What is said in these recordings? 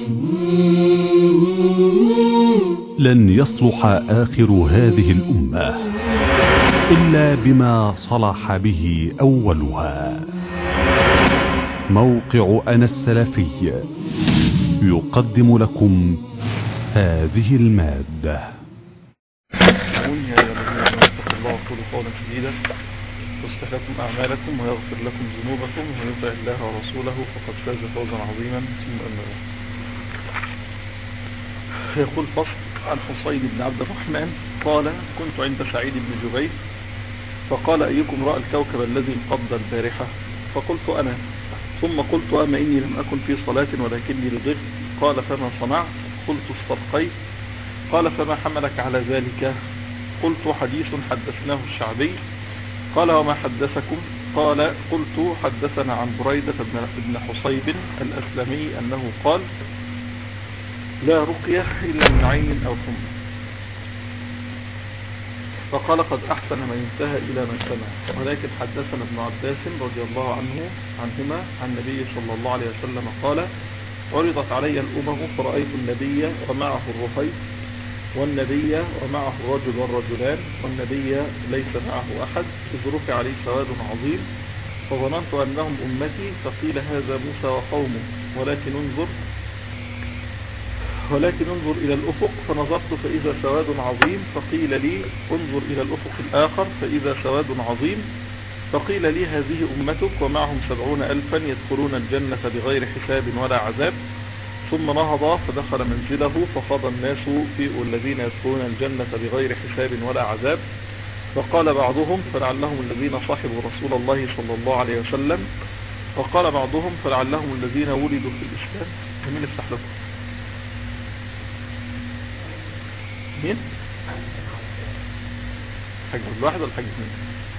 لن يصلح آخر هذه الأمة إلا بما صلح به أولها موقع أنا السلفي يقدم لكم هذه المادة يا أيها الذين آمنوا اتقوا الله وقولوا قولا سديدا يصلح لكم أعمالكم ويغفر لكم ذنوبكم ومن يطع الله ورسوله فقد فاز فوزا عظيما ثم أما بعد يقول فصل عن حصين بن عبد الرحمن قال كنت عند سعيد بن جبير فقال أيكم رأى الكوكب الذي انقض البارحة فقلت أنا ثم قلت أما إني لم أكن في صلاة ولكني لضيف قال فما صنعت قلت استبقيت قال فما حملك على ذلك قلت حديث حدثناه الشعبي قال وما حدثكم قال قلت حدثنا عن بريدة بن حصيب الأسلمي أنه قال لا رقية إلا من عين أو حمى فقال قد أحسن من انتهى إلى من سمع ولكن حدثنا ابن عباس رضي الله عنه عنهما عن النبي صلى الله عليه وسلم قال عرضت علي الأمم فرأيت النبي ومعه الرهيب والنبي ومعه الرجل والرجلان والنبي ليس معه أحد إذ رفع عليه سواد عظيم فظننت أنهم أمتي فقيل هذا موسى وقومه ولكن انظر ولكن انظر إلى الأفق فنظرت فإذا سواد عظيم فقيل لي انظر إلى الأفق الآخر فإذا سواد عظيم فقيل لي هذه أمتك ومعهم سبعون ألفا يدخلون الجنة بغير حساب ولا عذاب ثم نهض فدخل منزله فخاض الناس في الذين يدخلون الجنة بغير حساب ولا عذاب فقال بعضهم فلعلهم الذين صاحبوا رسول الله صلى الله عليه وسلم وقال بعضهم فلعلهم الذين ولدوا في الإسلام ومن يفتح لكم مين حاج واحد ولا حاج اثنين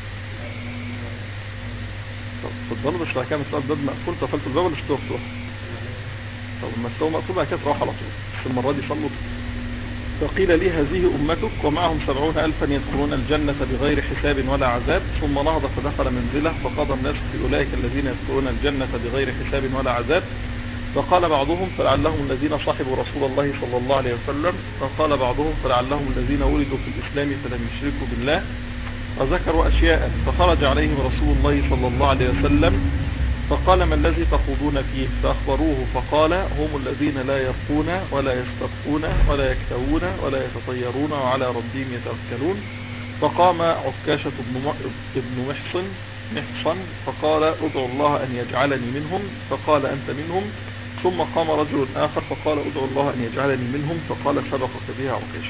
طب اتفضلوا بس بعد كده مسألة الباب مقفول قفلت الباب ولا شفتوه مفتوح طب لما استوى مقفول بعد كده تروح على طول بس المرة دي صلوا فقيل لي هذه أمتك ومعهم سبعون ألفا يدخلون الجنة بغير حساب ولا عذاب ثم نهض فدخل منزله فقضى الناس في أولئك الذين يدخلون الجنة بغير حساب ولا عذاب فقال بعضهم فلعلهم الذين صاحبوا رسول الله صلى الله عليه وسلم فقال بعضهم فلعلهم الذين ولدوا في الإسلام فلم يشركوا بالله وذكروا أشياء فخرج عليهم رسول الله صلى الله عليه وسلم فقال ما الذي تخوضون فيه فأخبروه فقال هم الذين لا يرقون ولا يسترقون ولا يكتوون ولا يتطيرون وعلى ربهم يتوكلون فقام عكاشة بن محصن محصن فقال ادعو الله أن يجعلني منهم فقال أنت منهم ثم قام رجل آخر فقال ادعو الله أن يجعلني منهم فقال سبقك بها عكاشة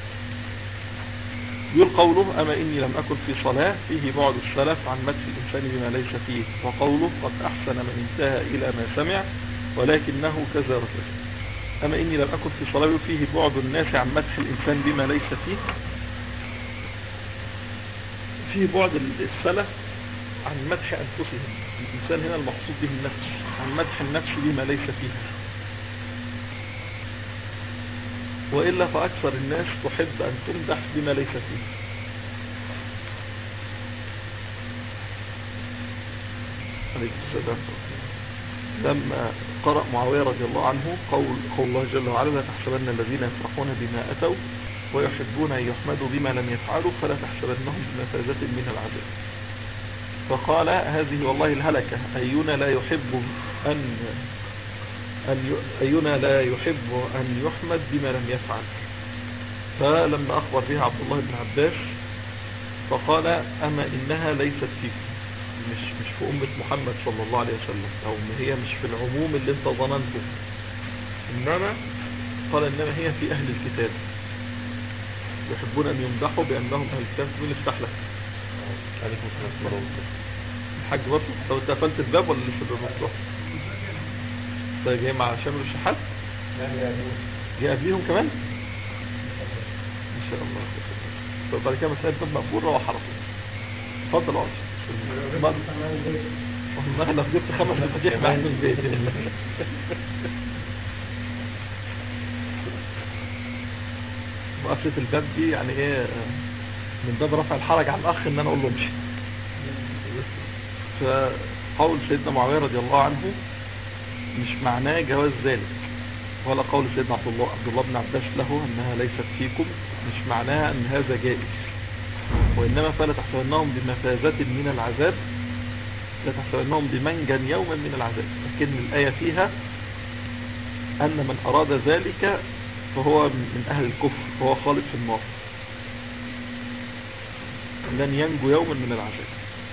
يقول قوله أما إني لم أكن في صلاة فيه بعد السلف عن مدح الإنسان بما ليس فيه وقوله قد أحسن من انتهى إلى ما سمع ولكنه كذا وكذا أما إني لم أكن في صلاة فيه بعد الناس عن مدح الإنسان بما ليس فيه فيه بعد السلف عن مدح أنفسهم الإنسان هنا المقصود به النفس عن مدح النفس بما ليس فيها وإلا فأكثر الناس تحب أن تمدح بما ليس فيه عليك السلام لما قرأ معاوية رضي الله عنه قول, قول الله جل وعلا لا تحسبن الذين يفرحون بما أتوا ويحبون أن يحمدوا بما لم يفعلوا فلا تحسبنهم بمفازة من العذاب فقال هذه والله الهلكة أينا لا يحب أن أن أينا لا يحب أن يحمد بما لم يفعل فلما أخبر بها عبد الله بن عباس فقال أما إنها ليست فيك مش مش في أمة محمد صلى الله عليه وسلم أو هي مش في العموم اللي انت ظننته إنما قال إنما هي في أهل الكتاب يحبون أن يمدحوا بأنهم أهل الكتاب مين افتح لك عليكم السلام ورحمة الله الحاج برضه طب انت قفلت الباب ولا لسه الباب مفتوح؟ طيب جاي مع شامل الشحات؟ جاي قبليهم كمان؟ ان شاء الله طب بعد كده مسألة الباب مقفول روح على طول اتفضل اقعد والله لو جبت خمس مفاتيح معاك من البيت وقفلة الباب دي يعني ايه من باب رفع الحرج على الاخ ان انا اقول له امشي فقول سيدنا معاوية رضي الله عنه مش معناه جواز ذلك ولا قول سيدنا عبد الله عبد الله بن عباس له انها ليست فيكم مش معناها ان هذا جائز وانما فلا تحسبنهم بمفازة من العذاب لا تحسبنهم بمنجا يوما من العذاب لكن الآية فيها أن من أراد ذلك فهو من أهل الكفر فهو خالد في النار لن ينجو يوما من العذاب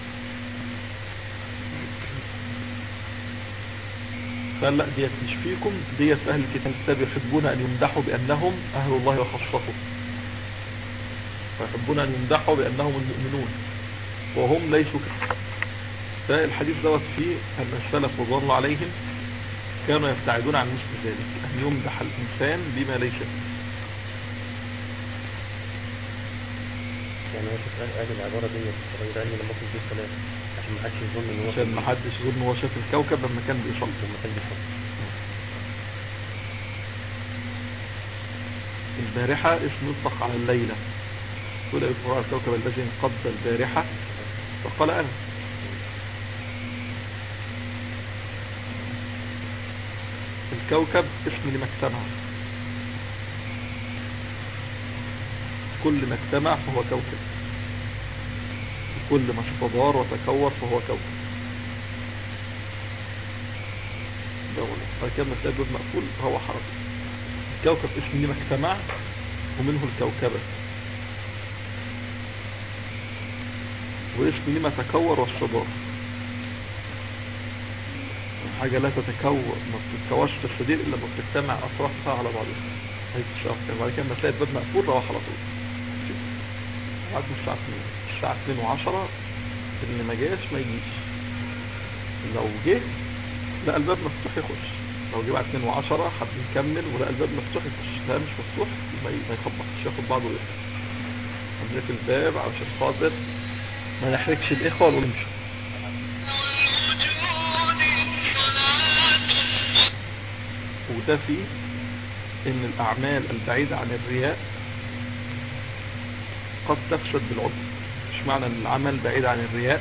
قال لا ديت مش فيكم ديت أهل الكتاب يحبون أن يمدحوا بأنهم أهل الله وخاصته ويحبون أن يمدحوا بأنهم المؤمنون وهم ليسوا كذلك فالحديث دوت فيه أن السلف رضوان الله عليهم كانوا يبتعدون عن مثل ذلك أن يمدح الإنسان بما ليس فيه يعني هو شوف قال العبارة دي الراجل قال لي لما كنت في الصلاة عشان ما حدش يظن ان هو عشان ما حدش يقول ان هو شاف الكوكب لما كان بيصلي لما كان بيصلي البارحة اسم يطلق على الليلة قل يطلق على الكوكب الذي انقض البارحة فقال أنا الكوكب اسم لما اجتمع كل ما اجتمع فهو كوكب كل ما استدار وتكور فهو كوكب دولة فكان مسائل باب مقفول فهو حركة الكوكب اسم لما اجتمع ومنه الكوكبة واسم لما تكور واستدار حاجة لا تتكور ما بتتكورش تستدير إلا ما بتجتمع أطرافها على بعضها هيك الشرف كان بعد كده مسائل باب مقفول روح على طول بعد الساعة 2 الساعة 2 و10 اللي ما جاش ما يجيش لو جه لا الباب مفتوح يخش لو جه بعد 2 و10 حد يكمل ولا الباب مفتوح يخش لا مش مفتوح ما ي- ما يخبطش ياخد بعضه ويخرج نقفل الباب علشان خاطر ما نحرجش الإخوة ولا نمشي وده فيه ان الاعمال البعيدة عن الرياء قد تفسد بالعضو مش معنى ان العمل بعيد عن الرياء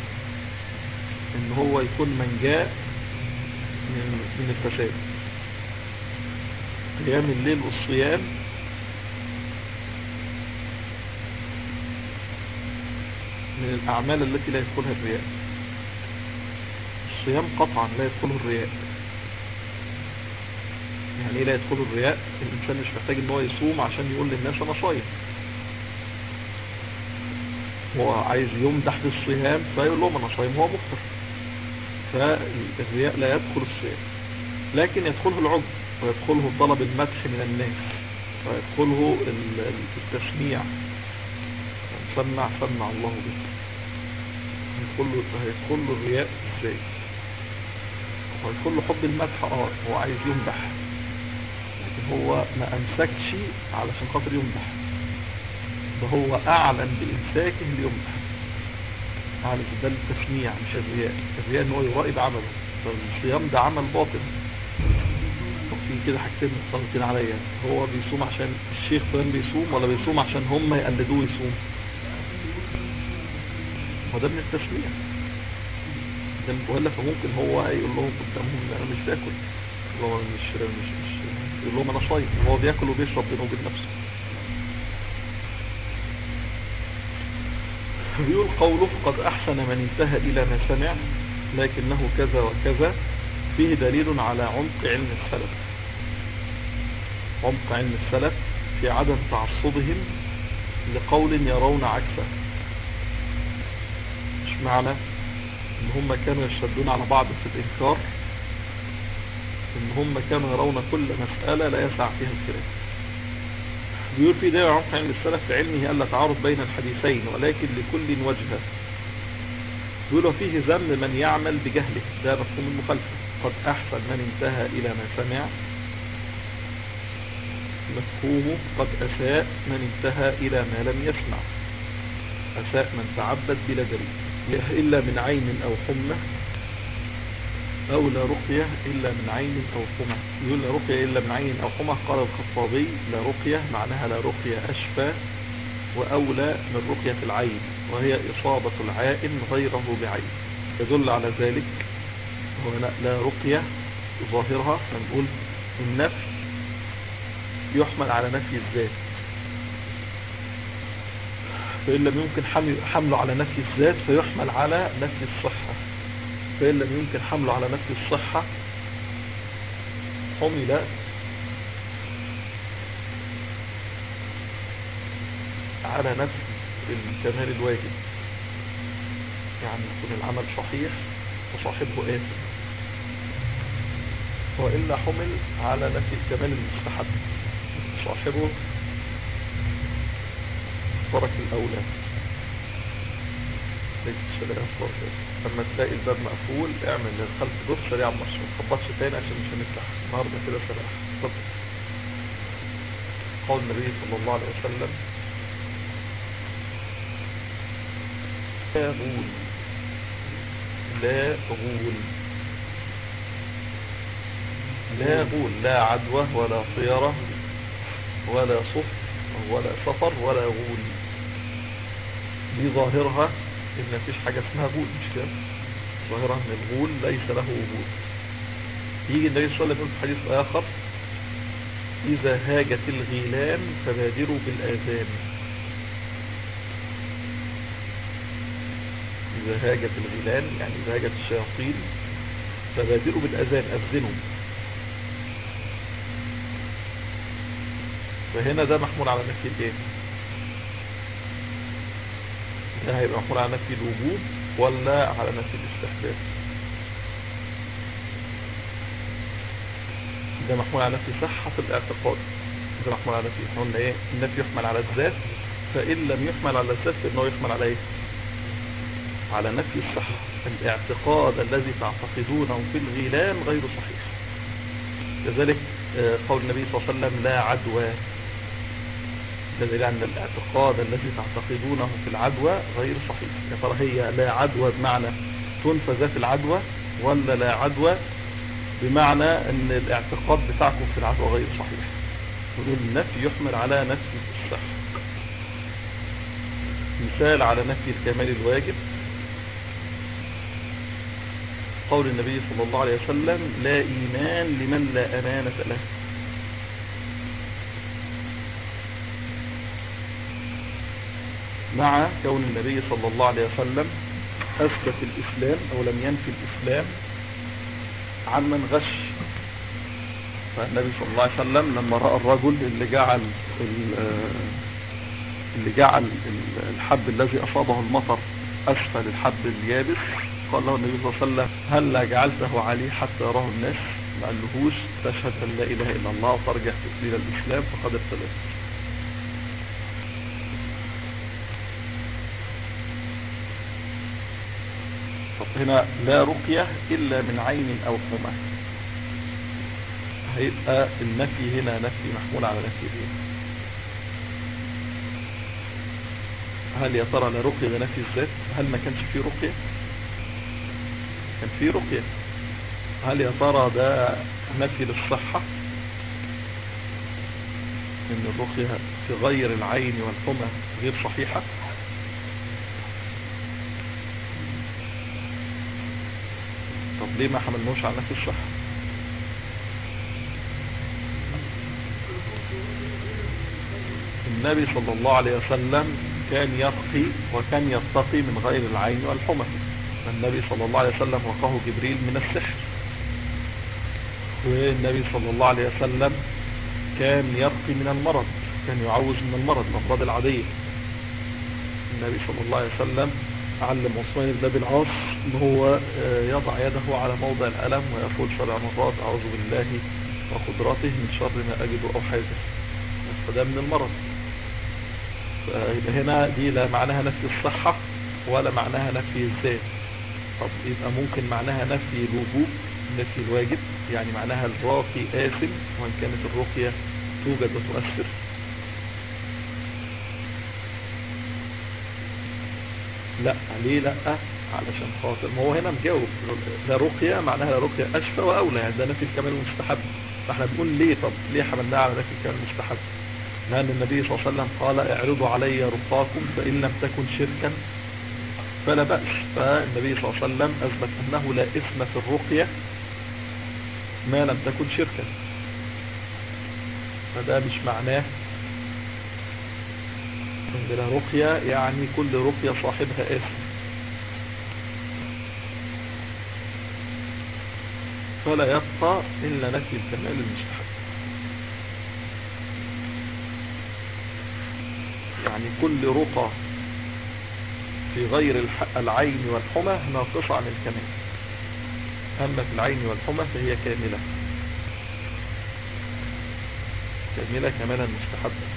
ان هو يكون من جاء من, من الفساد قيام الليل والصيام من الاعمال التي لا يدخلها الرياء الصيام قطعا لا يدخله الرياء يعني ايه لا يدخله الرياء الانسان مش محتاج ان هو يصوم عشان يقول للناس انا صايم هو عايز يمدح بالصيام فيقول لهم انا صايم هو مفطر فالرياء لا يدخل الصيام لكن يدخله العجب ويدخله طلب المدح من الناس ويدخله ال- ال- التسميع سمع سمع الله به يدخله هيدخله الرياء ازاي ويدخله حب المدح اه هو عايز يمدح لكن هو ما امسكش علشان خاطر يمدح ده هو اعلن بامساكه ليمدح اعلن ده التسميع مش الرياء الرياء ان هو يرائي بعمله فالصيام ده عمل باطل في كده حاجتين مختلطين عليا هو بيصوم عشان الشيخ فلان بيصوم ولا بيصوم عشان هم يقلدوه يصوم وده من التسميع ده ولا فممكن هو يقول لهم قدامهم انا مش باكل هو مش مش مش يقول لهم انا صايم هو بياكل وبيشرب بينه وبين نفسه بيقول قوله قد احسن من انتهى الى ما سمع لكنه كذا وكذا فيه دليل على عمق علم السلف عمق علم السلف في عدم تعصبهم لقول يرون عكسه مش معنى ان هم كانوا يشتدون على بعض في الانكار ان هم كانوا يرون كل مسألة لا يسع فيها الخلاف بيقول في داعي عمق علم السلف في علمه ألا تعارض بين الحديثين ولكن لكل وجهة بيقول وفيه ذم من يعمل بجهله ده مفهوم المخالفة قد أحسن من انتهى إلى ما سمع مفهومه قد أساء من انتهى إلى ما لم يسمع أساء من تعبد بلا دليل إلا من عين أو حمى أو لا رقية إلا من عين أو حمى يقول لا رقية إلا من عين أو حمى قال الخطابي لا رقية معناها لا رقية أشفى وأولى من رقية العين وهي إصابة العائن غيره بعين يدل على ذلك هو لا, لا رقية ظاهرها نقول النفي يحمل على نفي الذات فإن لم يمكن حمل- حمله على نفي الذات فيحمل على نفي الصحة فإن لم يمكن حمله على نفي الصحة حمل على نفي الكمال الواجب يعني يكون العمل صحيح وصاحبه آثم وإلا حمل على نفي الكمال المستحب صاحبه ترك الأولى ليس السلام فرصة لما تلاقي الباب مقفول اعمل للخلف بص سريع مصر ما تخبطش تاني عشان مش هنفتح النهارده كده سلاح اتفضل قول النبي صلى الله عليه وسلم لا غول لا غول لا غول لا عدوى ولا طيرة ولا صف ولا سفر ولا غول دي ظاهرها ان مفيش حاجة اسمها غول مش كده ظاهرها ان الغول ليس له وجود يجي النبي صلى الله عليه وسلم في حديث اخر اذا هاجت الغيلان فبادروا بالاذان إذا هاجت الغيلان يعني إذا هاجت الشياطين فبادروا بالأذان أذنوا فهنا ده محمول على نفي الايه ده هيبقى محمول على نفي الوجوب ولا على نفي الاستحباب ده محمول على نفي صحة الاعتقاد ده محمول على نفي احنا قلنا ايه النفي يحمل على الذات فإن لم يحمل على الذات فإنه يحمل على ايه على نفي الصحة الاعتقاد الذي تعتقدونه في الغيلان غير صحيح لذلك آه، قول النبي صلى الله عليه وسلم لا عدوى ده دليل أن الاعتقاد الذي تعتقدونه في العدوى غير صحيح يا ترى هي لا عدوى بمعنى تنفى ذات العدوى ولا لا عدوى بمعنى أن الاعتقاد بتاعكم في العدوى غير صحيح نقول النفي يحمل على نفي الصحة مثال على نفي الكمال الواجب قول النبي صلى الله عليه وسلم لا إيمان لمن لا أمانة له مع كون النبي صلى الله عليه وسلم أثبت الإسلام أو لم ينفي الإسلام عمن غش فالنبي صلى الله عليه وسلم لما رأى الرجل اللي جعل ال- اللي جعل ال- الحب الذي أصابه المطر أسفل الحب اليابس قال له النبي صلى الله عليه وسلم هل جعلته عليه حتى يراه الناس ما قالهوش تشهد أن لا إله إلا الله وترجع تسليل الإسلام فقد ابتلاه طب هنا لا رقية إلا من عين أو حمى هيبقى النفي هنا نفي محمول على نفي ايه هل يا ترى لا رقية ده نفي الذات هل ما كانش فيه رقية كان فيه رقية هل يا ترى ده نفي للصحة ان الرقية في غير العين والحمى غير صحيحة طب ليه ما حملناش على نفي الصحة النبي صلى الله عليه وسلم كان يرقي وكان يتقي من غير العين والحمى النبي صلى الله عليه وسلم وقاه جبريل من السحر والنبي صلى الله عليه وسلم كان يرقي من المرض كان يعوز من المرض الأمراض العادية النبي صلى الله عليه وسلم علم عثمان بن ابي العاص ان هو آه، يضع يده على موضع الألم ويقول سبع مرات أعوذ بالله وقدرته من شر ما أجد أو حاجة فده من المرض فيبقى هنا دي لا معناها نفي الصحة ولا معناها نفي الذات طب يبقى ممكن معناها نفي الوجوب نفي الواجب يعني معناها الراقي آثم وإن كانت الرقية توجد وتؤثر لا ليه لا علشان خاطر ما هو هنا مجاوب لا رقية معناها لا رقية أشفى وأولى يعني ده نفي الكمال المستحب فاحنا بنقول ليه طب ليه حملناها على نفي الكمال المستحب لأن النبي صلى الله عليه وسلم قال اعرضوا علي رقاكم فإن لم تكن شركا فلا بأس فالنبي صلى الله عليه وسلم أثبت أنه لا إثم في الرقية ما لم تكن شركا فده مش معناه عندنا رقية يعني كل رقية صاحبها آثم فلا يبقى إلا نفي الكمال المستحب يعني كل رقى في غير الح- العين والحمى ناقصة عن الكمال أما في العين والحمى فهي كاملة كاملة كمالا مستحبا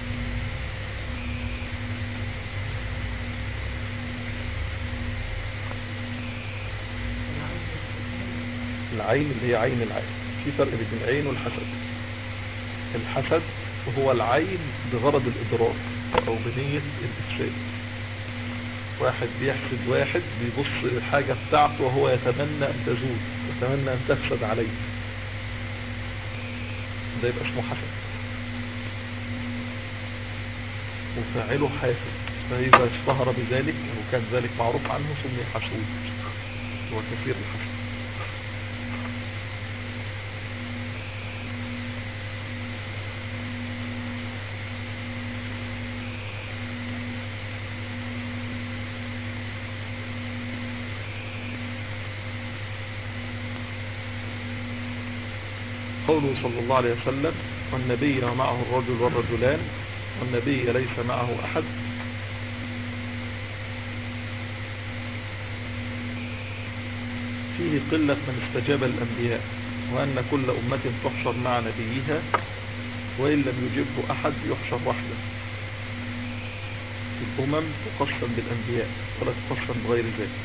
العين اللي هي عين العين في فرق بين العين والحسد الحسد هو العين بغرض الإضرار أو بنية الإفساد واحد بيحسد واحد بيبص للحاجة بتاعته وهو يتمنى أن تزول يتمنى أن تفسد عليه ده يبقى اسمه حسد وفاعله حاسد فإذا اشتهر بذلك وكان ذلك معروف عنه سمي حسود هو كثير الحسد قوله صلى الله عليه وسلم والنبي معه الرجل والرجلان والنبي ليس معه أحد فيه قلة من استجاب الأنبياء وأن كل أمة تحشر مع نبيها وإن لم يجبه أحد يحشر وحده الأمم تقسم بالأنبياء ولا تقسم بغير ذلك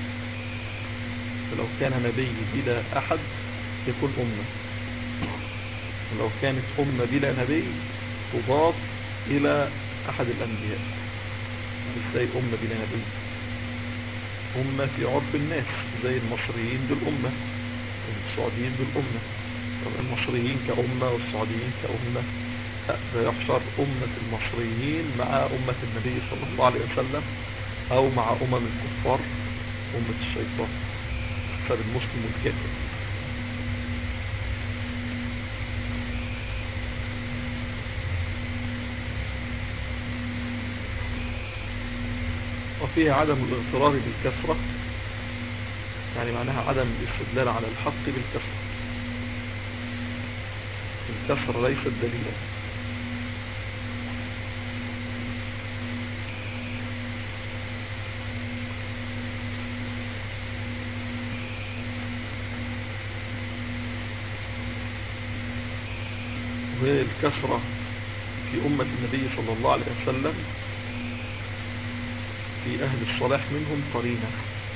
فلو كان نبي بلا أحد يكون أمة ولو كانت أمة بلا نبي تضاف إلى أحد الأنبياء ازاي أمة بلا نبي أمة في عرف الناس زي المصريين دول أمة والسعوديين دول أمة طب المصريين كأمة والسعوديين كأمة لا، يحشر أمة المصريين مع أمة النبي صلى الله عليه وسلم أو مع أمم الكفار أمة الشيطان حسب المسلم والكافر وفيها عدم الاغترار بالكثرة يعني معناها عدم الاستدلال على الحق بالكثرة الكثرة ليست دليلا والكثرة في أمة النبي صلى الله عليه وسلم في أهل الصلاح منهم قرينة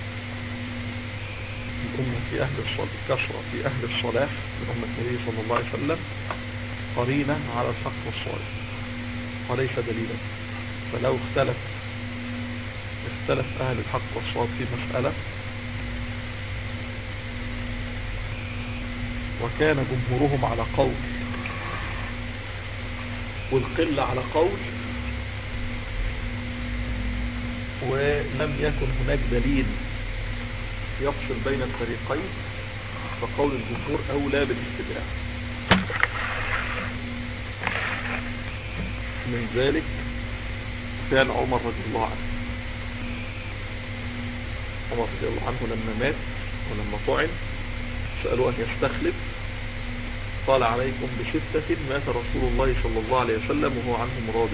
الأمة في أهل الصلاح كثرة في أهل الصلاح من أمة النبي صلى الله عليه وسلم قرينة على الحق والصالح وليس دليلا فلو اختلف اختلف أهل الحق والصواب في مسألة وكان جمهورهم على قول والقلة على قول ولم يكن هناك دليل يفصل بين الفريقين فقول الجمهور أولى بالاتباع من ذلك فعل عمر رضي الله عنه عمر رضي الله عنه لما مات ولما طعن سألوه أن يستخلف قال عليكم بستة مات رسول الله صلى الله عليه وسلم وهو عنهم راضي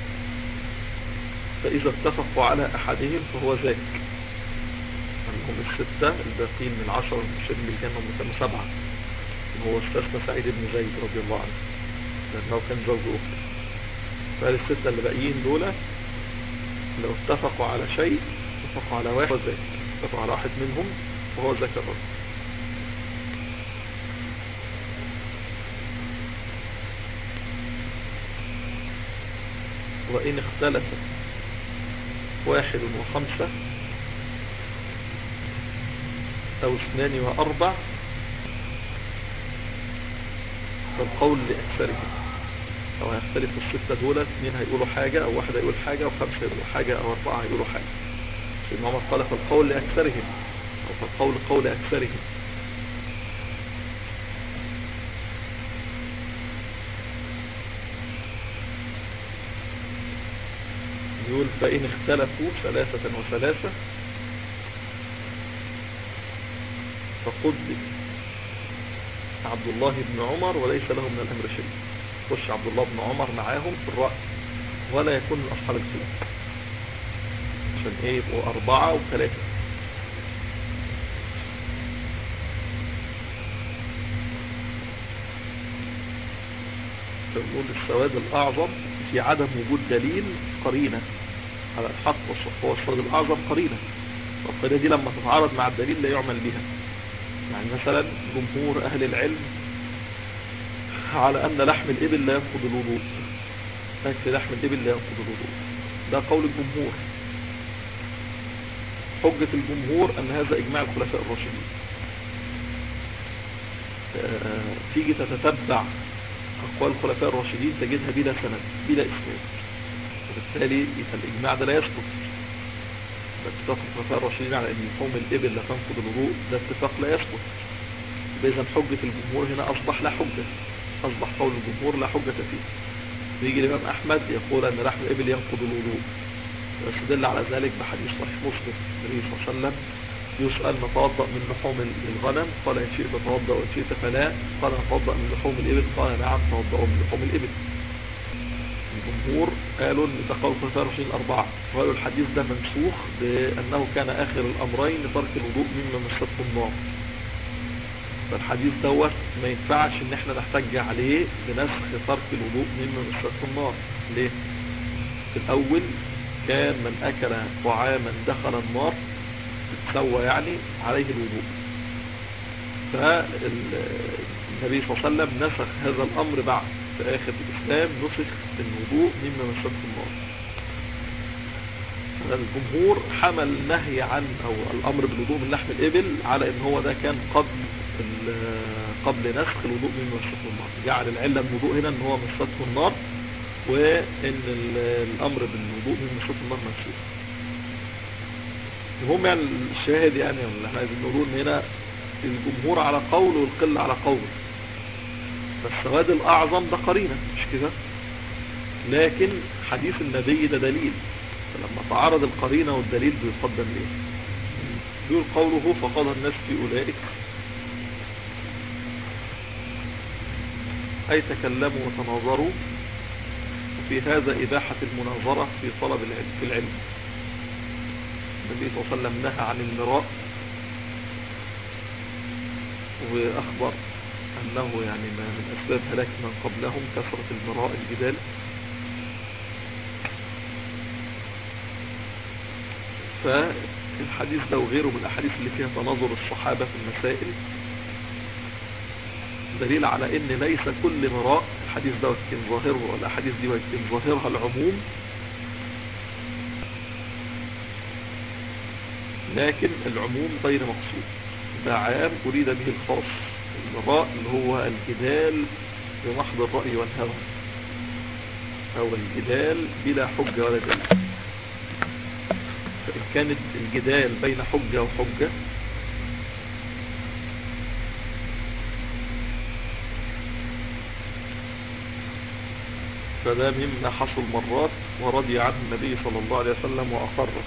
فإذا اتفقوا على أحدهم فهو ذاك هم الستة الباقين من العشرة المبشرين بالجنة هم كانوا سبعة وهو استثنى سعيد بن زيد رضي الله عنه لأنه كان زوج أخته فقال الستة اللي باقيين دول لو اتفقوا على شيء اتفقوا على واحد ذاك اتفقوا على واحد منهم وهو ذاك الرجل وإن اختلف واحد وخمسة أو اثنان وأربع فالقول لأكثرهم أو هيختلف الستة دول اثنين هيقولوا حاجة أو واحد هيقول حاجة وخمسة هيقولوا حاجة أو أربعة هيقولوا حاجة سيدنا عمر قال فالقول لأكثرهم أو فالقول قول أكثرهم يقول فإن اختلفوا ثلاثة وثلاثة فقد عبد الله بن عمر وليس له من الأمر شيء خش عبد الله بن عمر معاهم في الرأي ولا يكون من أصحاب الخلاف عشان ايه يبقوا أربعة وثلاثة فنقول السواد الأعظم في عدم وجود دليل قرينة على الحق والصح هو السواد الأعظم قرينة والقرينة دي لما تتعارض مع الدليل لا يعمل بها يعني مثلا جمهور أهل العلم على أن لحم الإبل لا ينقض الوضوء أكل لحم الإبل لا ينقض الوضوء ده قول الجمهور حجة الجمهور أن هذا إجماع الخلفاء الراشدين آه، تيجي تتتبع أقوال الخلفاء الراشدين تجدها بلا سند بلا إسناد وبالتالي يبقى الإجماع ده لا يسقط اتفاق الخلفاء الراشدين على أن لحوم الإبل لا تنقض الوضوء ده اتفاق لا يسقط إذا حجة الجمهور هنا أصبح لا حجة أصبح قول الجمهور لا حجة فيه بيجي الإمام أحمد يقول أن لحم الإبل ينقض الوضوء ويستدل على ذلك بحديث صحيح مسلم النبي صلى الله عليه وسلم يسأل نتوضأ من لحوم الغنم قال إن شئت توضأ وإن شئت فلا قال نتوضأ من لحوم الإبل قال نعم توضأ من لحوم الإبل الجمهور قالوا ان ده قول الخلفاء الراشدين الأربعة وقالوا الحديث ده منسوخ بأنه كان آخر الأمرين ترك الوضوء مما مسته النار فالحديث دوت ما ينفعش ان احنا نحتج عليه بنسخ ترك الوضوء مما مسته النار ليه؟ في الأول كان من أكل طعاما دخل النار تسوى يعني عليه الوضوء فالنبي صلى الله عليه وسلم نسخ هذا الأمر بعد في آخر الإسلام نسخ الوضوء مما مسته النار الجمهور حمل نهي عن أو الأمر بالوضوء من لحم الإبل على إن هو ده كان قبل قبل نسخ الوضوء مما مسته النار جعل العلة من الوضوء هنا إن هو مسته النار وإن الأمر بالوضوء من مسته النار منسوخ المهم يعني الشاهد يعني اللي احنا عايزين نقوله ان هنا الجمهور على قول والقلة على قول فالسواد الأعظم ده قرينة مش كده لكن حديث النبي ده دليل فلما تعارض القرينة والدليل بيقدم ليه يقول قوله فقضى الناس في أولئك أي تكلموا وتناظروا وفي هذا إباحة المناظرة في طلب العلم في العلم النبي صلى الله عليه وسلم نهى عن المراء وأخبر أنه يعني ما من أسباب هلاك من قبلهم كثرة المراء الجدال فالحديث ده وغيره من الأحاديث اللي فيها تناظر الصحابة في المسائل دليل على ان ليس كل مراء الحديث ده يمكن ظاهره والأحاديث دي يمكن ظاهرها العموم لكن العموم غير مقصود ده عام أريد به الخاص المراء اللي هو الجدال بمحض الرأي والهوى أو الجدال بلا حجة ولا دليل فإن كانت الجدال بين حجة وحجة فده مما حصل مرات ورضي عنه النبي صلى الله عليه وسلم وأقره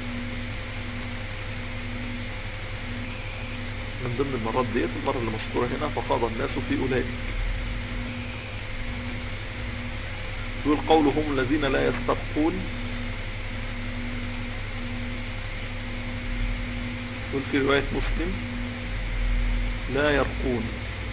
من ضمن المرات ديت المرة اللي مذكورة هنا فخاض الناس في أولئك يقول قولهم الذين لا يسترقون يقول في رواية مسلم لا يرقون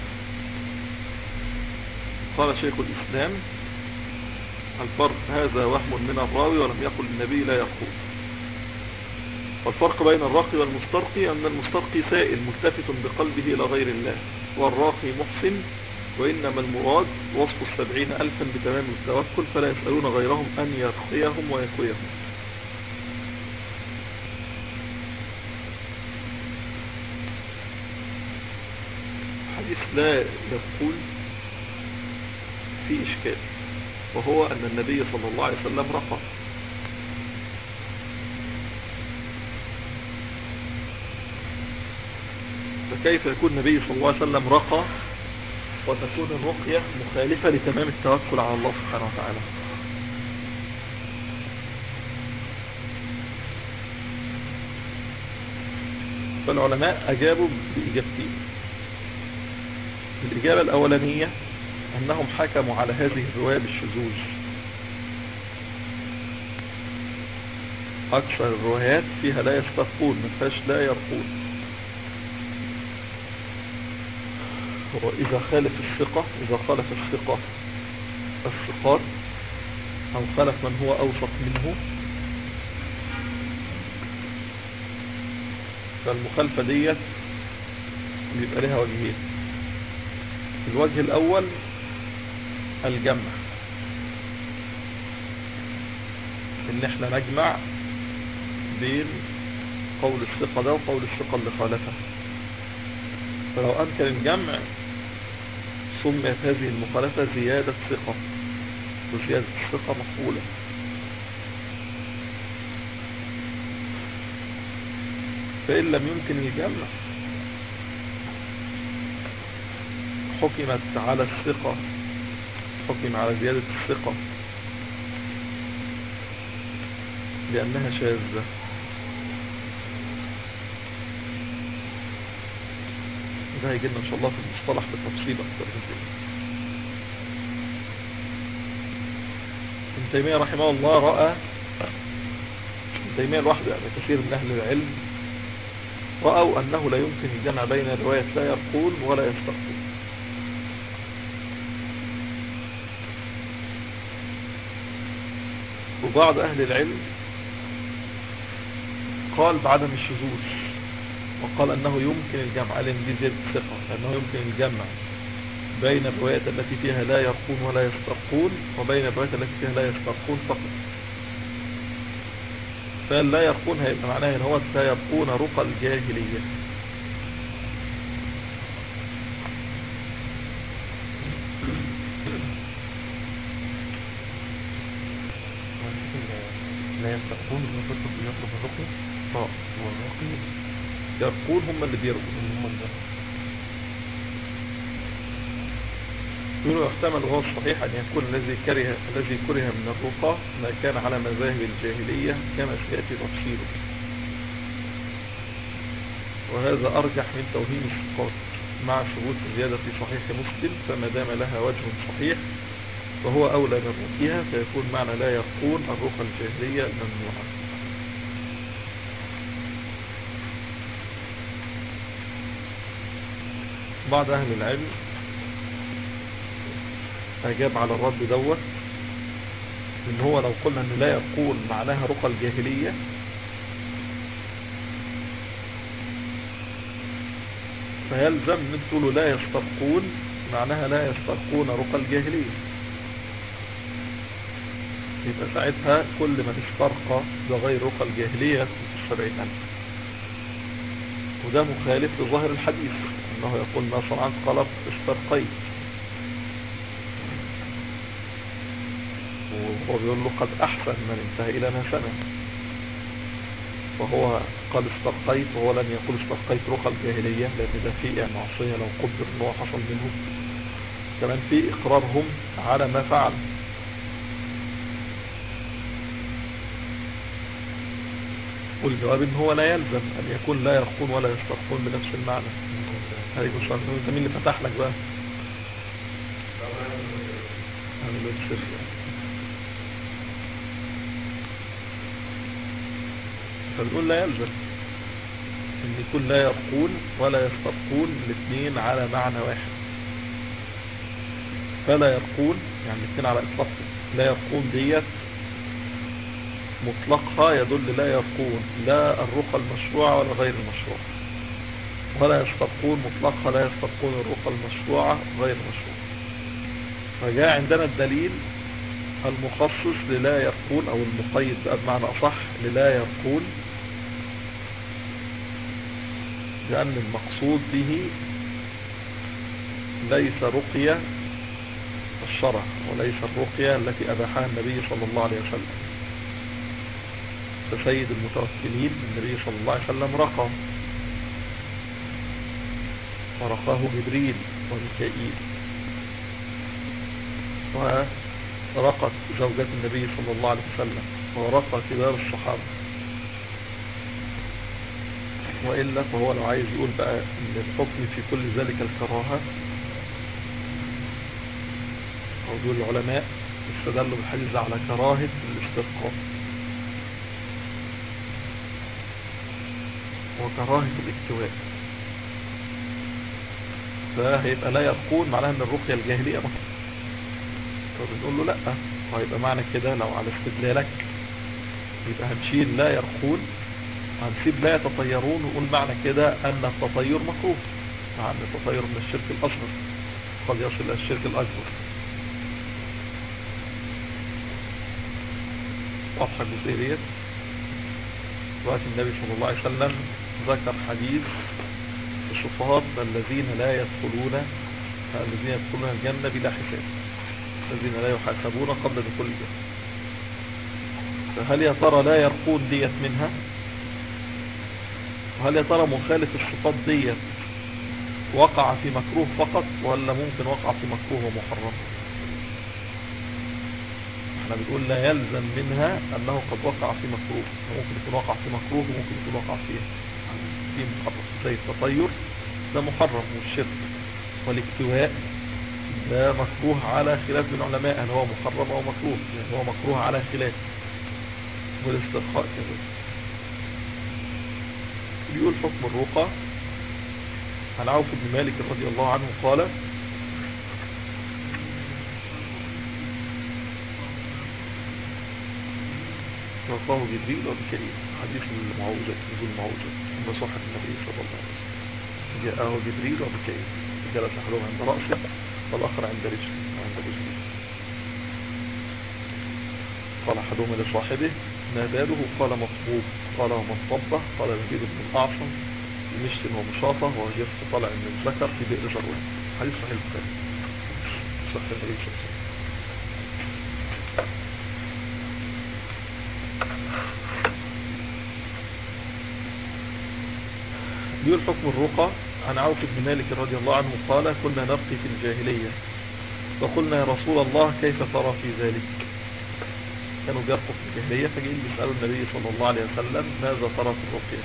قال شيخ الإسلام الفرق هذا وهم من الراوي ولم يقل النبي لا يرقون والفرق بين الراقي والمسترقي أن المسترقي سائل ملتفت بقلبه إلى غير الله والراقي محسن وإنما المراد وصف السبعين ألفا بتمام التوكل فلا يسألون غيرهم أن يرقيهم ويكويهم حديث لا يقول في إشكال وهو أن النبي صلى الله عليه وسلم رقى فكيف يكون النبي صلى الله عليه وسلم رقى وتكون الرقية مخالفة لتمام التوكل على الله سبحانه وتعالى فالعلماء أجابوا بإجابتين الإجابة الأولانية أنهم حكموا على هذه الرواية بالشذوذ أكثر الروايات فيها لا يسترقون ما فيهاش لا يرقون وإذا خالف الثقة إذا خالف الثقة الثقات أو خالف من هو أوثق منه فالمخالفة ديت بيبقى لها وجهين الوجه الأول الجمع ان احنا نجمع بين قول الثقة ده وقول الثقة اللي خالفه فلو أمكن الجمع سميت هذه المخالفة زيادة ثقة وزيادة الثقة مقبولة فإن لم يمكن الجمع حكمت على الثقة حكم على زيادة الثقة لأنها شاذة ده هيجي لنا إن شاء الله في المصطلح بالتفصيل أكتر من كده ابن تيمية رحمه الله رأى ابن تيمية لوحده يعني كثير من أهل العلم رأوا أنه لا يمكن الجمع بين رواية لا يرقون ولا يستقون وبعض أهل العلم قال بعدم الشذوذ وقال أنه يمكن الجمع على دي زيادة الثقة أنه يمكن الجمع بين الروايات التي فيها لا يرقون ولا يسترقون وبين الروايات التي فيها لا يسترقون فقط فلا يرقون هيبقى معناها ان هو لا يرقون رقى الجاهلية لا يستقون يطلب يطلب الرقي اه والرقي يرقون هم اللي بيرقوا هم اللي يقولوا يحتمل وهو الصحيح أن يكون الذي كره الذي كره من الرقى ما كان على مذاهب الجاهلية كما سيأتي تفصيله وهذا أرجح من توهيم الثقات مع ثبوت الزيادة في صحيح مسلم فما دام لها وجه صحيح فهو أولى من رقيها فيكون معنى لا يرقون الرقى الجاهلية ممنوعة بعض أهل العلم أجاب على الرد دوت إن هو لو قلنا إن لا يقول معناها رقى الجاهلية فيلزم من تقولوا لا يسترقون معناها لا يسترقون رقى الجاهلية يبقى ساعتها كل من استرقى بغير رقى الجاهلية في السبعين ألف وده مخالف لظاهر الحديث انه يقول ما صنعت قلب استرقيت وهو بيقول له قد احسن من انتهى الى سنة وهو قال استرقيت وهو لم يقول استرقيت رقى الجاهلية لان ده فيه معصية لو قدر ان هو حصل منه كمان في اقرارهم على ما فعل والجواب ان هو لا يلزم ان يكون لا يرقون ولا يسترقون بنفس المعنى عليكم السلام ده مين اللي فتح لك بقى أنا اللي بسر يعني. فبنقول لا يلزم ان يكون لا يرقون ولا يسترقون الاثنين على معنى واحد فلا يرقون يعني الاثنين على اطلاق لا يرقون ديت مطلقها يدل لا يرقون لا الرقى المشروعة ولا غير المشروعة ولا يسترقون مطلقها لا يسترقون الرقى المشروعة غير المشروعة فجاء عندنا الدليل المخصص للا يرقون او المقيد بقى بمعنى اصح للا يرقون لان المقصود به ليس رقية الشرع وليس الرقية التي اباحها النبي صلى الله عليه وسلم فسيد المتوكلين النبي صلى الله عليه وسلم رقى ورقاه جبريل وميكائيل ورقت زوجات النبي صلى الله عليه وسلم ورقى كبار الصحابة وإلا فهو لو عايز يقول بقى ان الحكم في كل ذلك الكراهة أو دول العلماء استدلوا بالحديث على كراهة الاستسقاء وكراهة الاكتواء فهيبقى لا يرقون معناها ان الرقية الجاهلية مطلق فبنقول له لا وهيبقى معنى كده لو على استدلالك يبقى هنشيل لا يرقون هنسيب لا يتطيرون ونقول معنى كده ان التطير مكروه مع ان التطير من الشرك الاصغر قد يصل الى الشرك الاكبر واضحة الجزئية ديت دلوقتي النبي صلى الله عليه وسلم ذكر حديث الشفهاء الذين لا يدخلون الذين يدخلون الجنة بلا حساب الذين لا يحاسبون قبل دخول الجنة فهل يا ترى لا يرقون ديت منها وهل يا ترى مخالف الصفات ديت وقع في مكروه فقط ولا ممكن وقع في مكروه ومحرم احنا بنقول لا يلزم منها انه قد وقع في مكروه ممكن يكون وقع في مكروه وممكن يكون وقع في في محرم زي التطير ده محرم والشرك والاكتواء ده مكروه على خلاف من العلماء هل هو محرم او مكروه يعني هو مكروه على خلاف والاسترخاء كذلك بيقول حكم الرقى عن عوف بن مالك رضي الله عنه قال رقاه جبريل وبكريم حديث المعوجة نزول المعوجة من صحة النبي صلى الله عليه وسلم جاءه جبريل وبكريم جلس أحدهم عند رأسه والآخر عند رجله وعند رجله قال أحدهما لصاحبه ما باله قال مطبوب قال ومن طبه قال لبيد بن الأعصم مشت ومشاطة وجف طالع من الذكر في بئر جروان حديث صحيح البخاري صحيح النبي صلى الله عليه وسلم بيقول حكم الرقى عن عوف بن مالك رضي الله عنه قال كنا نرقي في الجاهلية فقلنا يا رسول الله كيف ترى في ذلك كانوا بيرقوا في الجاهلية فجئين بيسألوا النبي صلى الله عليه وسلم ماذا ترى في الرقية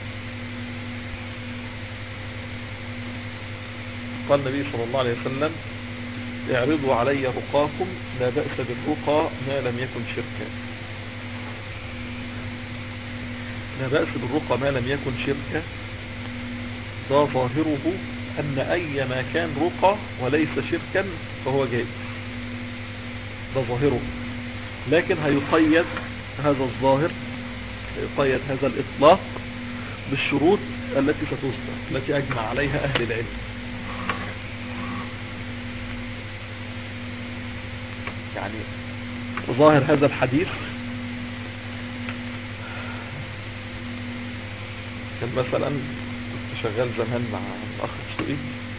قال النبي صلى الله عليه وسلم اعرضوا علي رقاكم لا بأس بالرقى ما لم يكن شركا لا بأس بالرقى ما لم يكن شركا ده ظاهره أن أي ما كان رقى وليس شركا فهو جائز ده ظاهره لكن هيقيد هذا الظاهر هيقيد هذا الإطلاق بالشروط التي ستذكر التي أجمع عليها أهل العلم يعني ظاهر هذا الحديث كان مثلا كنت شغال زمان مع الأخ السوئي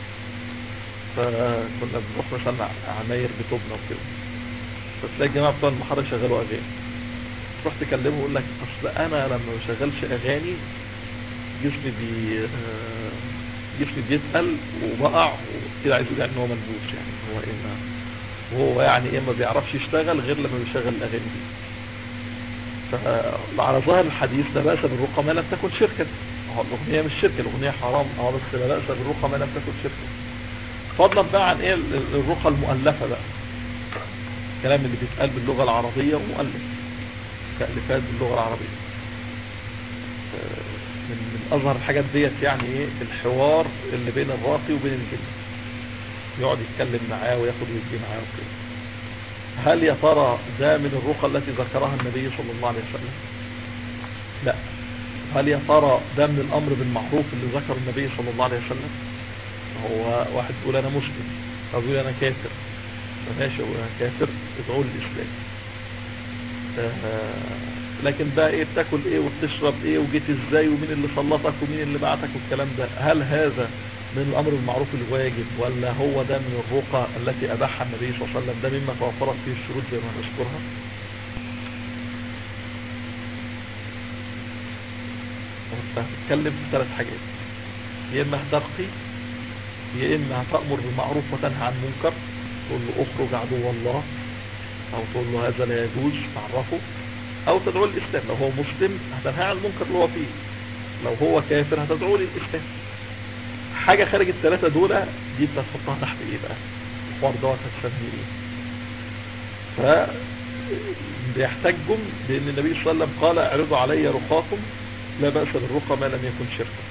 فكنا بنروح مثلا عماير بتوبنا وكده فتلاقي الجماعة بتوع المحرة شغالوا أغاني تروح تكلمه يقول لك أصل أنا لما ما بشغلش أغاني جسمي بي جسمي بيتقل وبقع وكده عايز يقول يعني إن هو منبوس يعني هو إيه ما وهو يعني إيه ما بيعرفش يشتغل غير لما بيشغل الأغاني دي فعلى ظاهر الحديث لا بأس بالرقى ما لم تكن شركة هو الأغنية مش شركة الأغنية حرام اه بس لا بأس بالرقى ما لم تكن شركة فضلا بقى عن ايه الرقى المؤلفة بقى الكلام اللي بيتقال باللغة العربية ومؤلف تأليفات باللغة العربية من, من أظهر الحاجات ديت يعني ايه الحوار اللي بين الراقي وبين الجن يقعد يتكلم معاه وياخد ويدي معاه وكده هل يا ترى ده من الرقى التي ذكرها النبي صلى الله عليه وسلم لا هل يا ترى ده من الأمر بالمعروف اللي ذكر النبي صلى الله عليه وسلم هو واحد يقول أنا مسلم أو يقول أنا كافر ماشي هو كافر ادعوا للإسلام لكن بقى ايه بتاكل ايه وبتشرب ايه وجيت ازاي ومين اللي سلطك ومين اللي بعتك والكلام ده هل هذا من الامر بالمعروف الواجب ولا هو ده من الرقى التي اباحها النبي صلى الله عليه وسلم ده مما توفرت فيه الشروط زي ما نذكرها انت هتتكلم في ثلاث حاجات يا اما هترقي يا اما هتأمر بالمعروف وتنهى عن منكر تقول له اخرج عدو الله او تقول له هذا لا يجوز تعرفه او تدعو الاسلام لو هو مسلم هتنهى عن المنكر اللي هو فيه لو هو كافر هتدعوه للإسلام حاجة خارج الثلاثة دول دي انت هتحطها تحت ايه بقى الحوار دوت هتسميه ايه ف بيحتجهم بان النبي صلى الله عليه وسلم قال اعرضوا علي رقاكم لا بأس بالرقى ما لم يكن شركا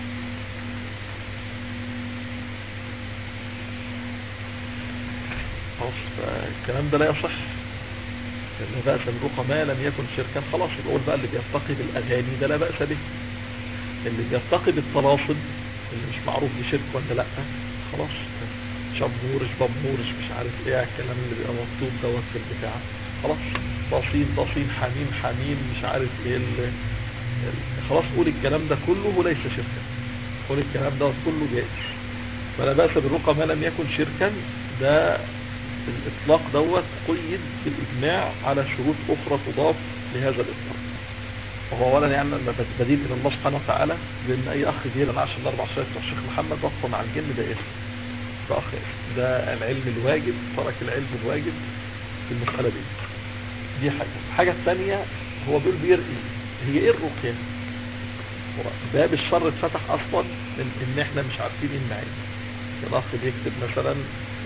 خلاص الكلام ده لا يصح لا بأس بالرقى ما لم يكن شركا خلاص يقول بقى اللي بيرتقي بالأغاني ده لا بأس به اللي بيرتقي بالطلاسم اللي مش معروف دي شرك ولا لا خلاص شبورش بمورش مش عارف ايه الكلام اللي بيبقى مكتوب دوت في البتاع خلاص تصين تصين حميم حميم مش عارف ايه ال... ال- خلاص قول الكلام ده كله ليس شركا قول الكلام ده كله جائز فلا بأس بالرقى ما لم يكن شركا ده الإطلاق دوت قيد بالإجماع على شروط أخرى تضاف لهذا الإطلاق وهو اولا يعني لما بديل الى الله سبحانه وتعالى لان اي اخ جه انا عشان الاربع شهور بتوع الشيخ محمد وقفوا مع الجن ده اسم ده اخ اسم ده العلم الواجب ترك العلم الواجب في المساله دي دي حاجه الحاجه الثانيه هو بيقول بيرقي هي ايه الرقيه هو باب الشر اتفتح اصلا من ان احنا مش عارفين ايه المعاني الاخ بيكتب مثلا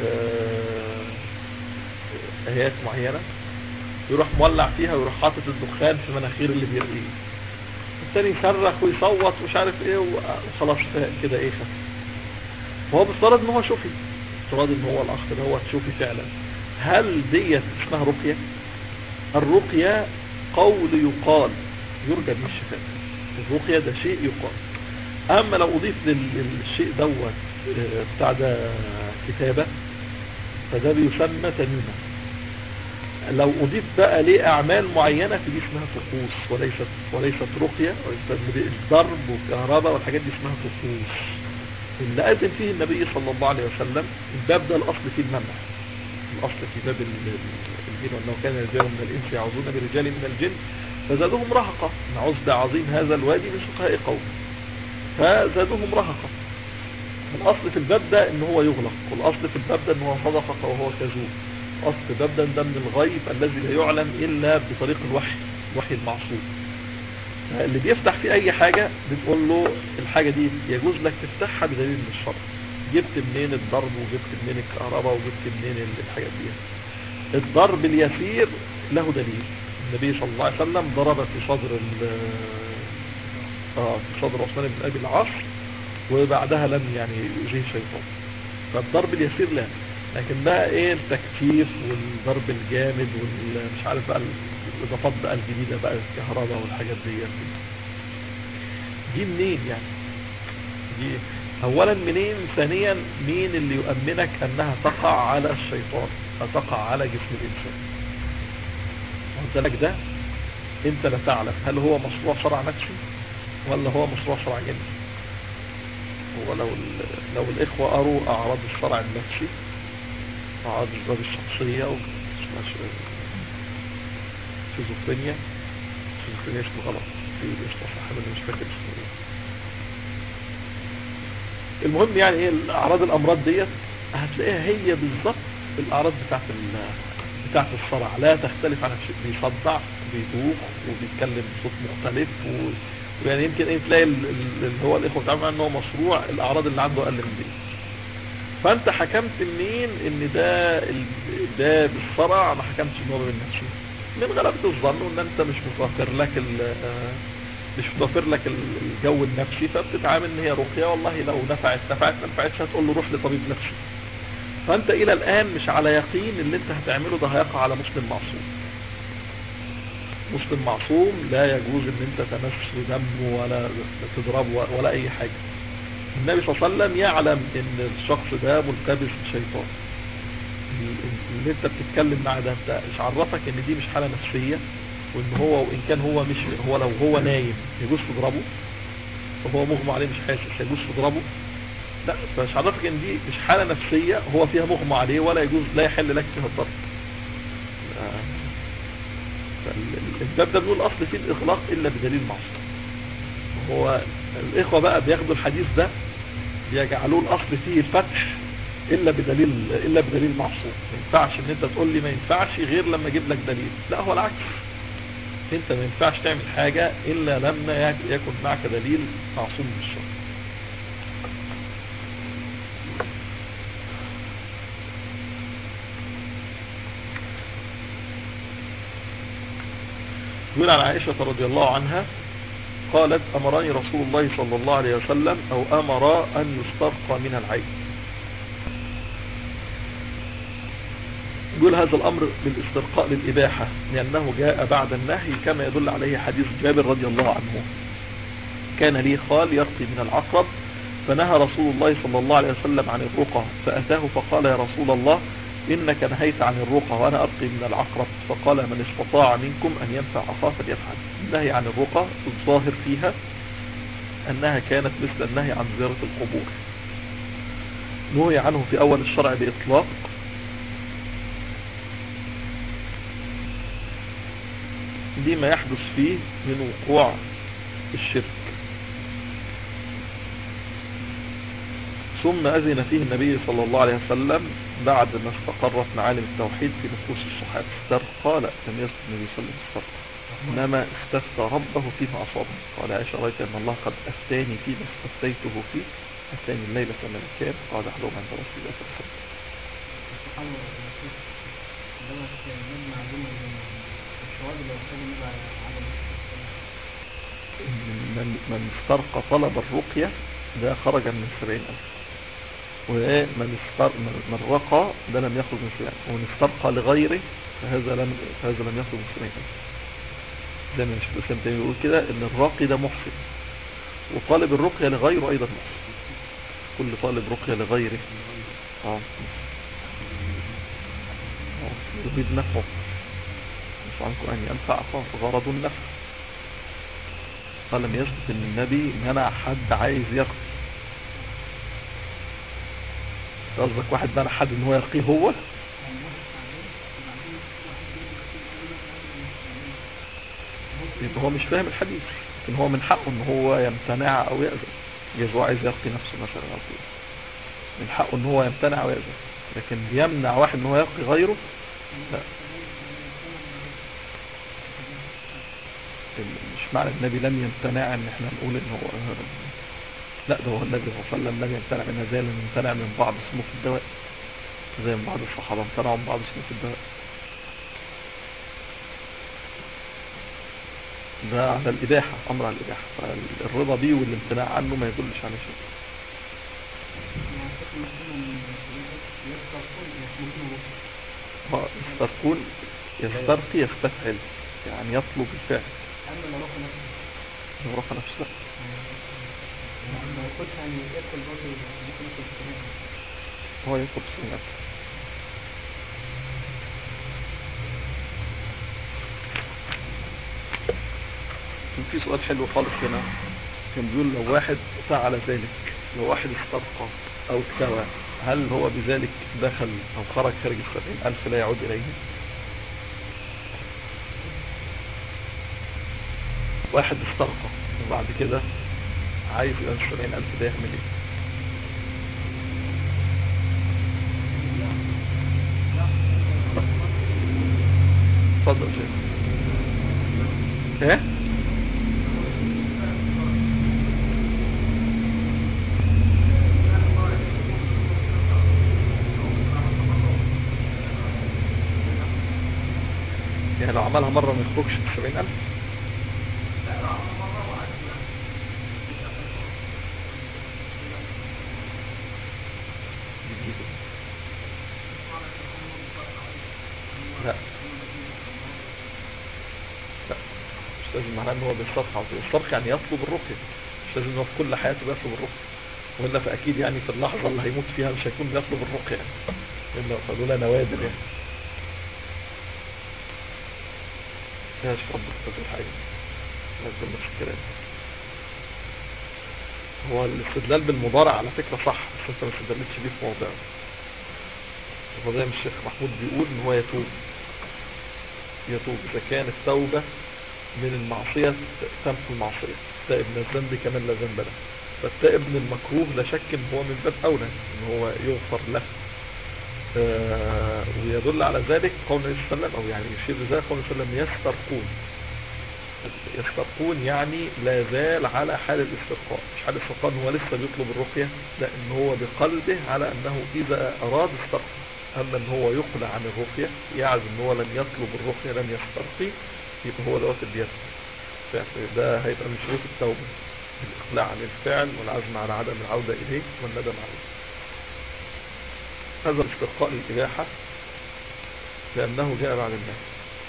آه، ايات معينه يروح مولع فيها ويروح حاطط الدخان في مناخير اللي بيرقيه الثاني يصرخ ويصوت ومش عارف ايه وخلاص كده ايه خف وهو بيفترض ان هو شوفي افتراض ان هو الاخ ده هو شوفي فعلا هل ديت اسمها رقية الرقية قول يقال يرجى به الشفاء الرقية ده شيء يقال اما لو اضيف لل- للشيء دوت آه، بتاع ده كتابة فده بيسمى تميمة لو أضيف بقى ليه أعمال معينة فدي اسمها طقوس وليست وليست رقية وليست الضرب والكهرباء والحاجات دي اسمها طقوس اللي أذن فيه النبي صلى الله عليه وسلم الباب ده الأصل فيه المنع الأصل في باب ال- ال- الجن وأنه كان رجال من الإنس يعوذون برجال من الجن فزادهم رهقة نعوذ بعظيم هذا الوادي من سقاء قوم فزادهم رهقة الأصل في الباب ده إن هو يغلق والأصل في الباب ده إن هو صدقة وهو كذوب أصل الباب ده ده من الغيب الذي لا يعلم إلا بطريق الوحي الوحي المعصوم اللي بيفتح في أي حاجة بتقول له الحاجة دي يجوز لك تفتحها بدليل من الشرع جبت منين الضرب وجبت منين الكهرباء وجبت منين الحاجات دي الضرب اليسير له دليل النبي صلى الله عليه وسلم ضرب في صدر ال- آه في صدر عثمان بن أبي العاص وبعدها لم يعني يؤذيه شيطان فالضرب اليسير لا لكن بقى ايه التكتيف والضرب الجامد والمش عارف بقى الاضافات بقى الجديده بقى الكهرباء والحاجات دي دي منين يعني دي اولا منين ثانيا مين اللي يؤمنك انها تقع على الشيطان فتقع على جسم الانسان قلت لك ده انت لا تعلم هل هو مشروع شرع نفسي ولا هو مشروع شرع جنسي ولو ال- لو الإخوة قروا أعراض الشرع النفسي أعراض الأسباب الشخصية و اسمها ش- شيزوفرينيا شيزوفرينيا اسمه غلط في اسمه صح أنا مش فاكر اسمه ايه المهم يعني ايه الأعراض الأمراض ديت هتلاقيها هي بالظبط الأعراض بتاعت ال بتاعت الصرع لا تختلف عن شيء بيصدع بيدوخ وبيتكلم بصوت مختلف و... ويعني يمكن ايه تلاقي ال- ال- اللي هو الاخوه بتعمل ان هو مشروع الاعراض اللي عنده اقل من دي فانت حكمت منين ان ده ال- ده بالصرع ما حكمتش ان هو بالنفسي من غلبة الظن وان انت مش متوفر لك ال- مش متوفر لك ال- الجو النفسي فبتتعامل ان هي رقية والله لو نفعت نفعت ما نفعتش هتقول له روح لطبيب نفسي فانت الى الان مش على يقين اللي انت هتعمله ده هيقع على مسلم معصوم مسلم معصوم لا يجوز ان انت تمس دمه ولا تضربه ولا اي حاجة النبي صلى الله عليه وسلم يعلم ان الشخص ده ملتبس بشيطان اللي انت بتتكلم معاه ده انت مش عرفك ان دي مش حالة نفسية وان هو وان كان هو مش هو لو هو نايم يجوز تضربه وهو مغمى عليه مش حاسس يجوز تضربه لا فمش عرفك ان دي مش حالة نفسية هو فيها مغمى عليه ولا يجوز لا يحل لك فيها الضرب فال- الباب ده بيقول الاصل فيه الاغلاق الا بدليل معصوم هو الاخوة بقى بياخدوا الحديث ده بيجعلوه الاصل فيه الفتح الا بدليل الا بدليل معصوم ما ينفعش ان انت تقول لي ما ينفعش غير لما اجيب لك دليل لا هو العكس انت ما ينفعش تعمل حاجة الا لما يك- يكن معك دليل معصوم بالشرع يقول عن عائشة رضي الله عنها قالت أمرني رسول الله صلى الله عليه وسلم أو أمر أن يسترقى من العين يقول هذا الأمر بالاسترقاء للإباحة لأنه جاء بعد النهي كما يدل عليه حديث جابر رضي الله عنه كان لي خال يرقي من العقرب فنهى رسول الله صلى الله عليه وسلم عن الرقى فأتاه فقال يا رسول الله إنك نهيت عن الرقى وأنا أرقي من العقرب فقال من استطاع منكم أن ينفع أخاه فليفعل النهي عن الرقى الظاهر فيها أنها كانت مثل النهي عن زيارة القبور نهي عنه في أول الشرع بإطلاق لما يحدث فيه من وقوع الشرك ثم أذن فيه النبي صلى الله عليه وسلم بعد ما استقرت معالم التوحيد في نفوس الصحابة استرقى لا لم يذكر النبي صلى الله عليه وسلم استرقى إنما استفتى ربه فيما أصابه قال عائشة رأيت أن الله قد أفتاني فيما استفتيته فيه أفتاني الليلة ملكان قال أحلهم عند رسول الله صلى الله عليه وسلم سبحان الله الرسول دوت نجمع بين الشواذ اللي وصلوا النبي على عدم من, من استرقى طلب الرقية ده خرج من السبعين ألف ومن استر... من رقى ده لم يخرج من السبعين ومن استرقى لغيره فهذا لم فهذا لم يخرج من السبعين ألف زي ما الشيخ الإسلام تيمية بيقول كده إن الراقي ده محسن وطالب الرقية لغيره أيضا محسن كل طالب رقية لغيره اه آه، يريد نفعه مش عنكم أن ينفع أخاه غرض النفع فلم يثبت ان النبي منع حد عايز يرقي قصدك واحد منع حد ان هو يرقيه هو يبقى هو مش فاهم الحديث لكن هو من حقه ان هو يمتنع او يأذن جايز هو عايز يرقي نفسه مثلا او كده من حقه ان هو يمتنع او يأذن لكن يمنع واحد ان هو يرقي غيره لا مش معنى النبي لم يمتنع ان احنا نقول ان هو لا ده هو النبي صلى الله عليه وسلم لم يمتنع من هذا لم يمتنع من بعض صنوف الدواء زي من بعض الصحابة امتنعوا من بعض صنوف الدواء ده على الإباحة أمر على الإباحة فالرضا بيه والامتناع عنه ما يدلش على شيء هو يسترقون يسترقي يستفعل يعني يطلب الفعل أما لو رقم نفسه لو رفع نفسه لا ما يقولش يعني يدخل برضه ممكن يدخل في الكلام هو يطلب سنة كان في سؤال حلو خالص هنا كان بيقول لو واحد فعل ذلك لو واحد استرقى او اكتوى هل هو بذلك دخل او خرج خارج السبعين الف لا يعود اليه واحد استرقى وبعد كده عايز يبقى السبعين الف ده يعمل ايه اتفضل يا شيخ ايه يعني لو عملها مرة ما يخرجش ب 70000 لا لا مش لازم معناه ان هو بيسترخى على طول. الصرخ يعني يطلب الرقية مش لازم ان هو في كل حياته بيطلب الرقية وإلا فأكيد يعني في اللحظة اللي هيموت فيها مش هيكون بيطلب الرقية يعني إلا فدول نوادر يعني يا شيخ ربك تقول حاجة لازم نفس الكلام هو الاستدلال بالمضارع على فكرة صح بس انت ما استدلتش بيه في موضعه هو زي ما الشيخ محمود بيقول ان هو يتوب يتوب اذا كانت توبة من المعصية تمحو المعصية تائب من الذنب كمان لا ذنب له فالتائب من المكروه لا شك ان هو من باب اولى ان هو يغفر له آه ويدل على ذلك قول النبي صلى الله عليه وسلم او يعني يشير لذلك قول النبي صلى الله عليه وسلم يسترقون يسترقون يعني لا زال على حال الاسترقاء مش حال الاسترقاء إن هو لسه بيطلب الرقية لا ان هو بقلبه على انه اذا اراد استرقى اما ان هو يقلع عن الرقية يعزم ان هو لن يطلب الرقية لن يسترقي يبقى هو دوت اللي يسترقي ده هيبقى من شروط التوبة الاقلاع عن الفعل والعزم على عدم العودة اليه والندم عليه هذا الاسترقاء للإباحة لأنه جاء بعد النهي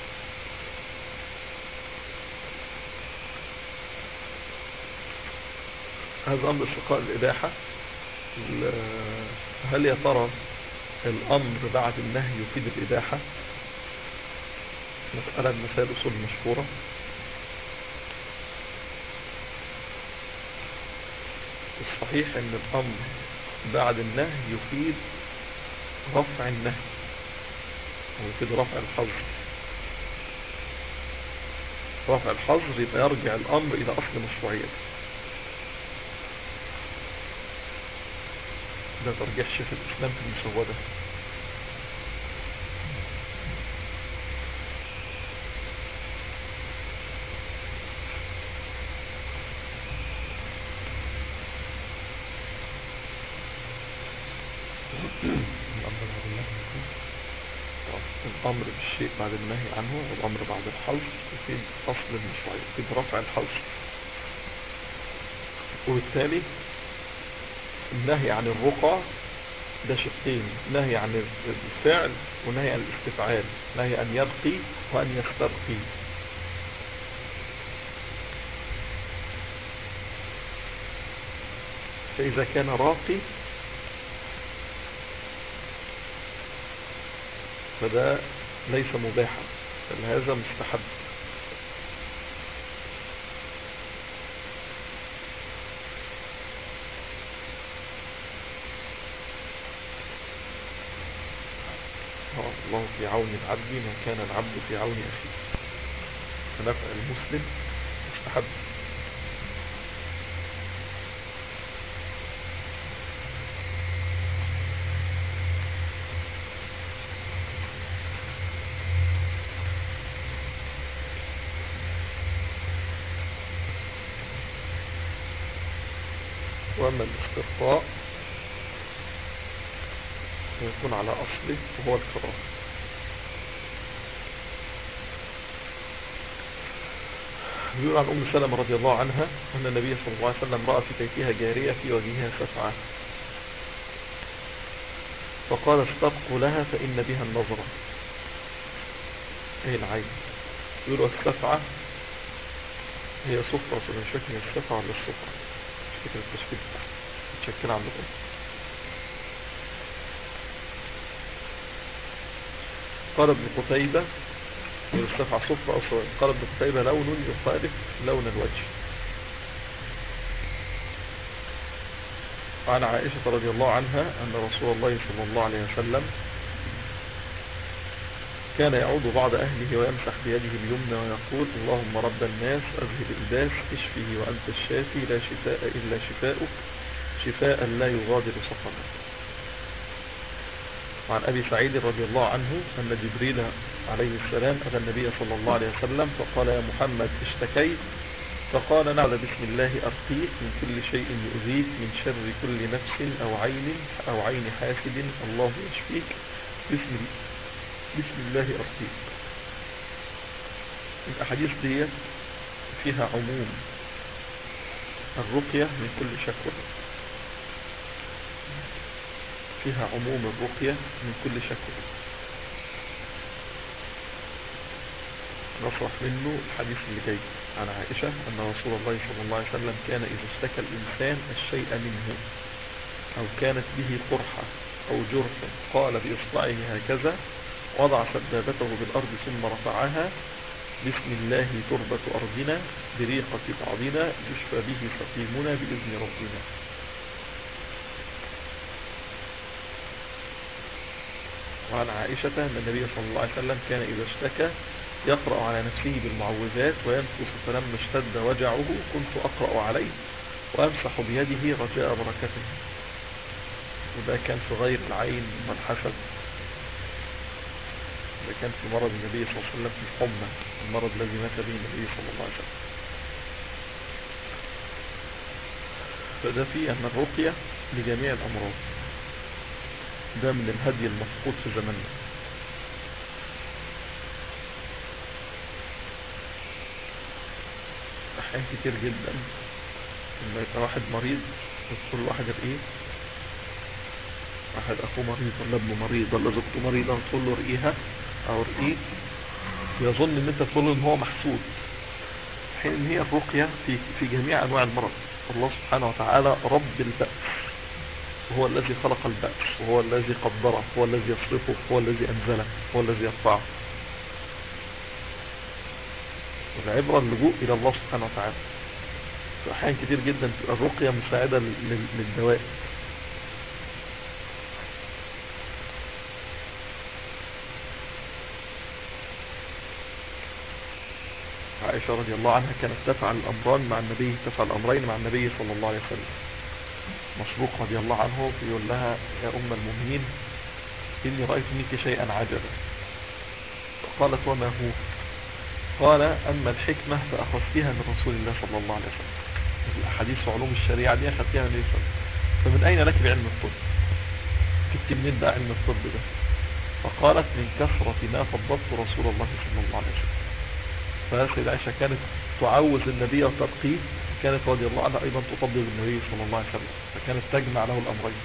هذا أمر استرقاء الإباحة ال- هل يا ترى الأمر بعد النهي يفيد الإباحة مسألة من مسائل الأصول المشهورة الصحيح أن الأمر بعد النهي يفيد رفع النهي ويفيد رفع الحظر رفع الحظر يبقى يرجع الأمر إلى أصل مشروعيته ده ترجيح شيخ الإسلام في المسودة الأمر بعد النهي يكون الأمر بالشيء بعد النهي عنه والأمر بعد الحظر يفيد أصل المشروعية يفيد رفع الحظر وبالتالي النهي عن الرقى ده شقين نهي عن الفعل ونهي عن الاستفعال نهي أن يرقي وأن يسترقي فإذا كان راقي فده ليس مباحا بل هذا مستحب آه، الله في عون العبد ما كان العبد في عون أخيه فنفع المسلم مستحب وأما الاسترقاء يكون على أصله وهو الكراهة يقول عن أم سلمة رضي الله عنها أن النبي صلى الله عليه وسلم رأى في بيتها جارية في وجهها سفعة فقال استبقوا لها فإن بها النظرة أي العين يقولوا السفعة هي صفرة مش فاكر هي السفعة ولا الصفرة مش فاكر التشكيل متشكلة عندكم قال ابن قتيبة يستفع صفر أو سواد قال ابن قتيبة لون يخالف لون الوجه وعن عائشة رضي الله عنها أن رسول الله صلى الله عليه وسلم كان يعود بعض أهله ويمسح بيده اليمنى ويقول اللهم رب الناس أذهب الباس اشفه وأنت الشافي لا شفاء إلا شفاؤك شفاء لا يغادر سقما وعن أبي سعيد رضي الله عنه أن جبريل عليه السلام أتى النبي صلى الله عليه وسلم فقال يا محمد اشتكيت فقال نعم بسم الله أرقيك من كل شيء يؤذيك من شر كل نفس أو عين أو عين حاسد الله يشفيك بسم, بسم الله أرقيك الأحاديث دي فيها عموم الرقية من كل شكوى فيها عموم الرقية من كل شكوى نصرح منه الحديث اللي جاي عن عائشة أن رسول الله صلى الله عليه وسلم كان إذا اشتكى الإنسان الشيء منه أو كانت به قرحة أو جرح قال بإصبعه هكذا وضع سبابته بالأرض ثم رفعها بسم الله تربة أرضنا بريقة بعضنا يشفى به سقيمنا بإذن ربنا وعن عائشة أن النبي صلى الله عليه وسلم كان إذا اشتكى يقرأ على نفسه بالمعوذات وينفس فلما اشتد وجعه كنت أقرأ عليه وأمسح بيده رجاء بركته وده كان في غير العين والحسد إذا كان في مرض النبي صلى الله عليه وسلم في الحمى المرض الذي مات به النبي صلى الله عليه وسلم فده فيه أن الرقية لجميع الأمراض ده من الهدي المفقود في زماننا أحيان كتير جدا لما يبقى واحد مريض وتقول واحد ايه واحد اخوه مريض ولا ابنه مريض ولا زوجته مريضة وتقول له رقيها او رقيه يظن ان انت تقول له ان هو محسود حين ان هي الرقية في, في جميع انواع المرض الله سبحانه وتعالى رب البأس وهو الذي خلق البأس وهو الذي قدره هو الذي يصرفه هو الذي انزله هو الذي يرفعه والعبرة اللجوء الى الله سبحانه وتعالى في احيان كتير جدا تبقى الرقية مساعدة لل- للدواء عائشة رضي الله عنها كانت تفعل الأمران مع النبي تفعل الأمرين مع النبي صلى الله عليه وسلم مسروق رضي الله عنه يقول لها يا أم المؤمنين إني رأيت منك شيئا عجبا فقالت وما هو قال أما الحكمة فأخذتها من رسول الله صلى الله عليه وسلم الأحاديث وعلوم الشريعة دي أخذتها من النبي صلى الله عليه وسلم فمن أين لك بعلم الطب جبت منين بقى علم الطب ده فقالت من كثرة ما فضلت رسول الله صلى الله عليه وسلم فسيدة عائشة كانت تعوز النبي وترقيه كانت رضي الله عنها أيضا تفضل النبي صلى الله عليه وسلم فكانت تجمع له الأمرين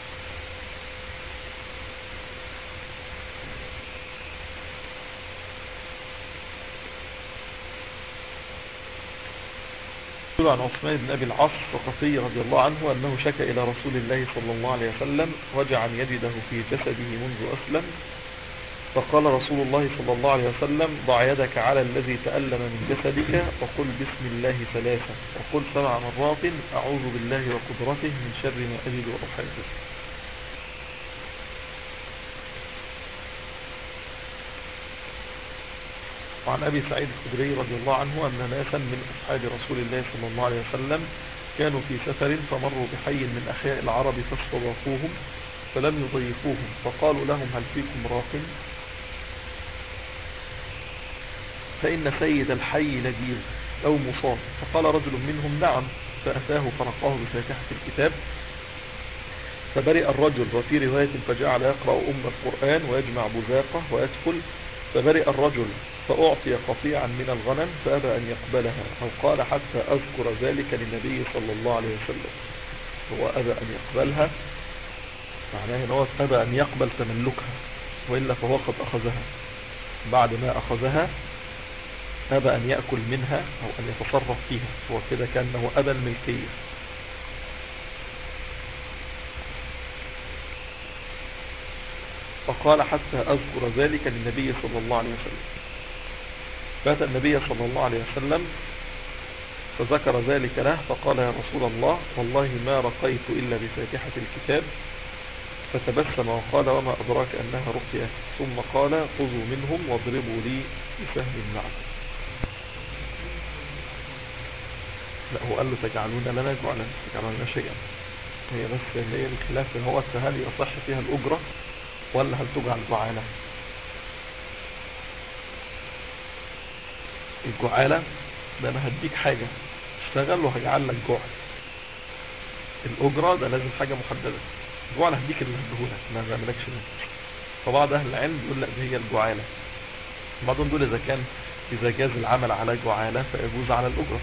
يقول عن عثمان بن أبي العاص الثقفي رضي الله عنه أنه شكى إلى رسول الله صلى الله عليه وسلم وجعا يجده في جسده منذ أسلم فقال رسول الله صلى الله عليه وسلم ضع يدك على الذي تألم من جسدك وقل بسم الله ثلاثة وقل سبع مرات أعوذ بالله وقدرته من شر ما أجد وأحاذر وعن أبي سعيد الخدري رضي الله عنه أن ناسا من أصحاب رسول الله صلى الله عليه وسلم كانوا في سفر فمروا بحي من أحياء العرب فاستضافوهم فلم يضيفوهم فقالوا لهم هل فيكم راق فإن سيد الحي لجير أو مصاب فقال رجل منهم نعم فأتاه فرقاه بفاتحة الكتاب فبرئ الرجل وفي رواية فجعل يقرأ أم القرآن ويجمع بزاقة ويدخل فبرئ الرجل فأعطي قطيعا من الغنم فأبى أن يقبلها أو قال حتى أذكر ذلك للنبي صلى الله عليه وسلم هو أبى أن يقبلها معناه ان هو أبى أن يقبل تملكها وإلا فهو قد أخذها بعد ما أخذها أبى أن يأكل منها أو أن يتصرف فيها هو كده كأنه أبى الملكية فقال حتى أذكر ذلك للنبي صلى الله عليه وسلم فأتى النبي صلى الله عليه وسلم فذكر ذلك له فقال يا رسول الله والله ما رقيت إلا بفاتحة الكتاب فتبسم وقال وما أدراك أنها رقية ثم قال خذوا منهم واضربوا لي بسهم معكم لا هو قال له تجعلون لنا جعلا تجعلون لنا شيئا هي بس اللي هي الخلاف ان هو هل يصح فيها الأجرة ولا هل تجعل جعالة الجعالة ده انا هديك حاجة اشتغل وهجعل لك جعل الأجرة ده لازم حاجة محددة الجعالة هديك اللي هديهولك ما بعملكش منه فبعض أهل العلم يقول لا دي هي الجعالة بعضهم دول إذا كان إذا جاز العمل على جعالة فيجوز على الأجرة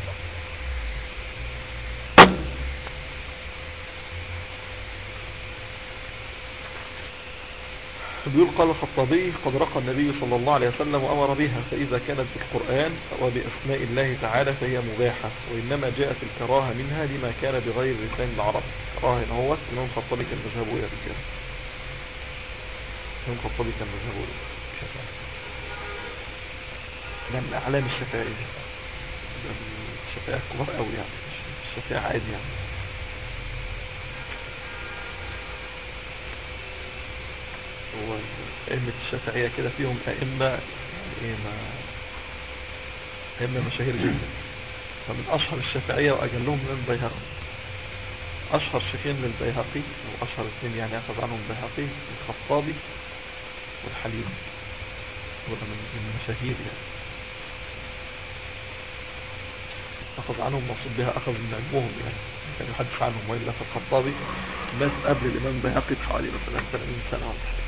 بيقول قال الخطابي قد رقى النبي صلى الله عليه وسلم وأمر بها فإذا كانت بالقرآن وبأسماء الله تعالى فهي مباحة وإنما جاءت الكراهة منها لما كان بغير لسان العرب كراهة هو الإمام الخطابي كان مذهبه إلى الرجال الإمام الخطابي كان مذهبه إلى الشافعي ده من أعلام الشافعية ده الشافعية كبار قوي يعني مش الشافعية عادي يعني هو أئمة الشافعية كده فيهم أئمة يعني إيه ما أئمة مشاهير جدا فمن أشهر الشافعية وأجلهم من البيهقي أشهر شيخين للبيهقي أو أشهر اثنين يعني أخذ عنهم البيهقي الخطابي والحليم ولا من من المشاهير يعني أخذ عنهم مقصود بها أخذ من علمهم يعني كان يحدث عنهم وإلا فالخطابي مات قبل الإمام بيهقي بحوالي مثلا 80 سنة ولا حاجة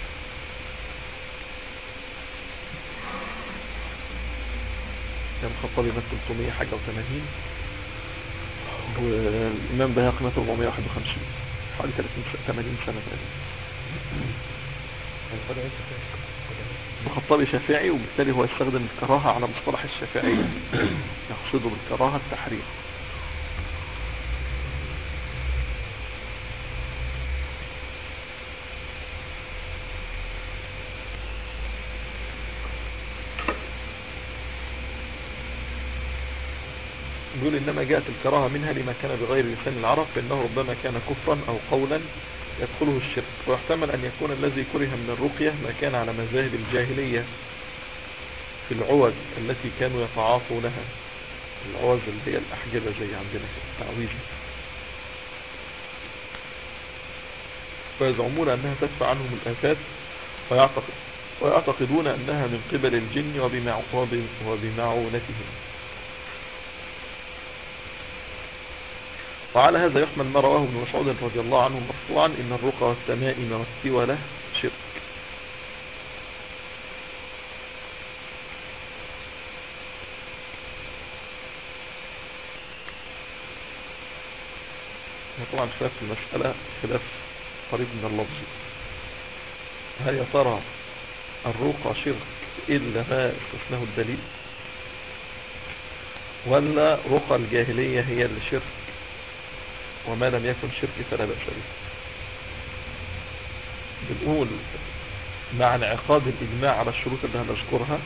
كان الخطابي مات 300 حاجة و80 والإمام بيهقي مات 451 حوالي 30 سنة 80 سنة تقريبا كان خد عيسى فين؟ الخطابي شافعي وبالتالي هو يستخدم الكراهة على مصطلح الشافعية يقصده بالكراهة التحريم يقول إنما جاءت الكراهة منها لما كان بغير لسان العرب فإنه ربما كان كفرا أو قولا يدخله الشرك ويحتمل أن يكون الذي كره من الرقية ما كان على مذاهب الجاهلية في العوز التي كانوا يتعاطونها العوز اللي هي الأحجبة زي عندنا في التعويذ ويزعمون أنها تدفع عنهم الآفات ويعتقد ويعتقدون أنها من قبل الجن وبمع... وب... وبمعونتهم وعلى هذا يحمل ما رواه ابن مسعود رضي الله عنه مرفوعا إن الرقى والتمائم والتولة شرك طبعا خلاف في المسألة خلاف قريب من اللفظ هل يا ترى الرقى شرك إلا ما استثناه الدليل ولا رقى الجاهلية هي اللي شرك وما لم يكن شرك فلا بأس به بنقول مع انعقاد الإجماع على الشروط اللي هنذكرها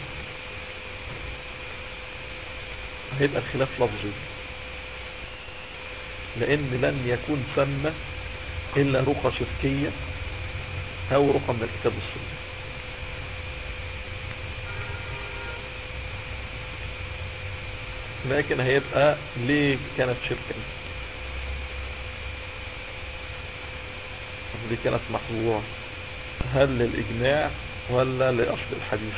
هيبقى الخلاف لفظي لأن لن يكون ثم إلا رقى شركية أو رقى من الكتاب والسنة لكن هيبقى ليه كانت شركة دي كانت محظورة هل للإجماع ولا لأصل الحديث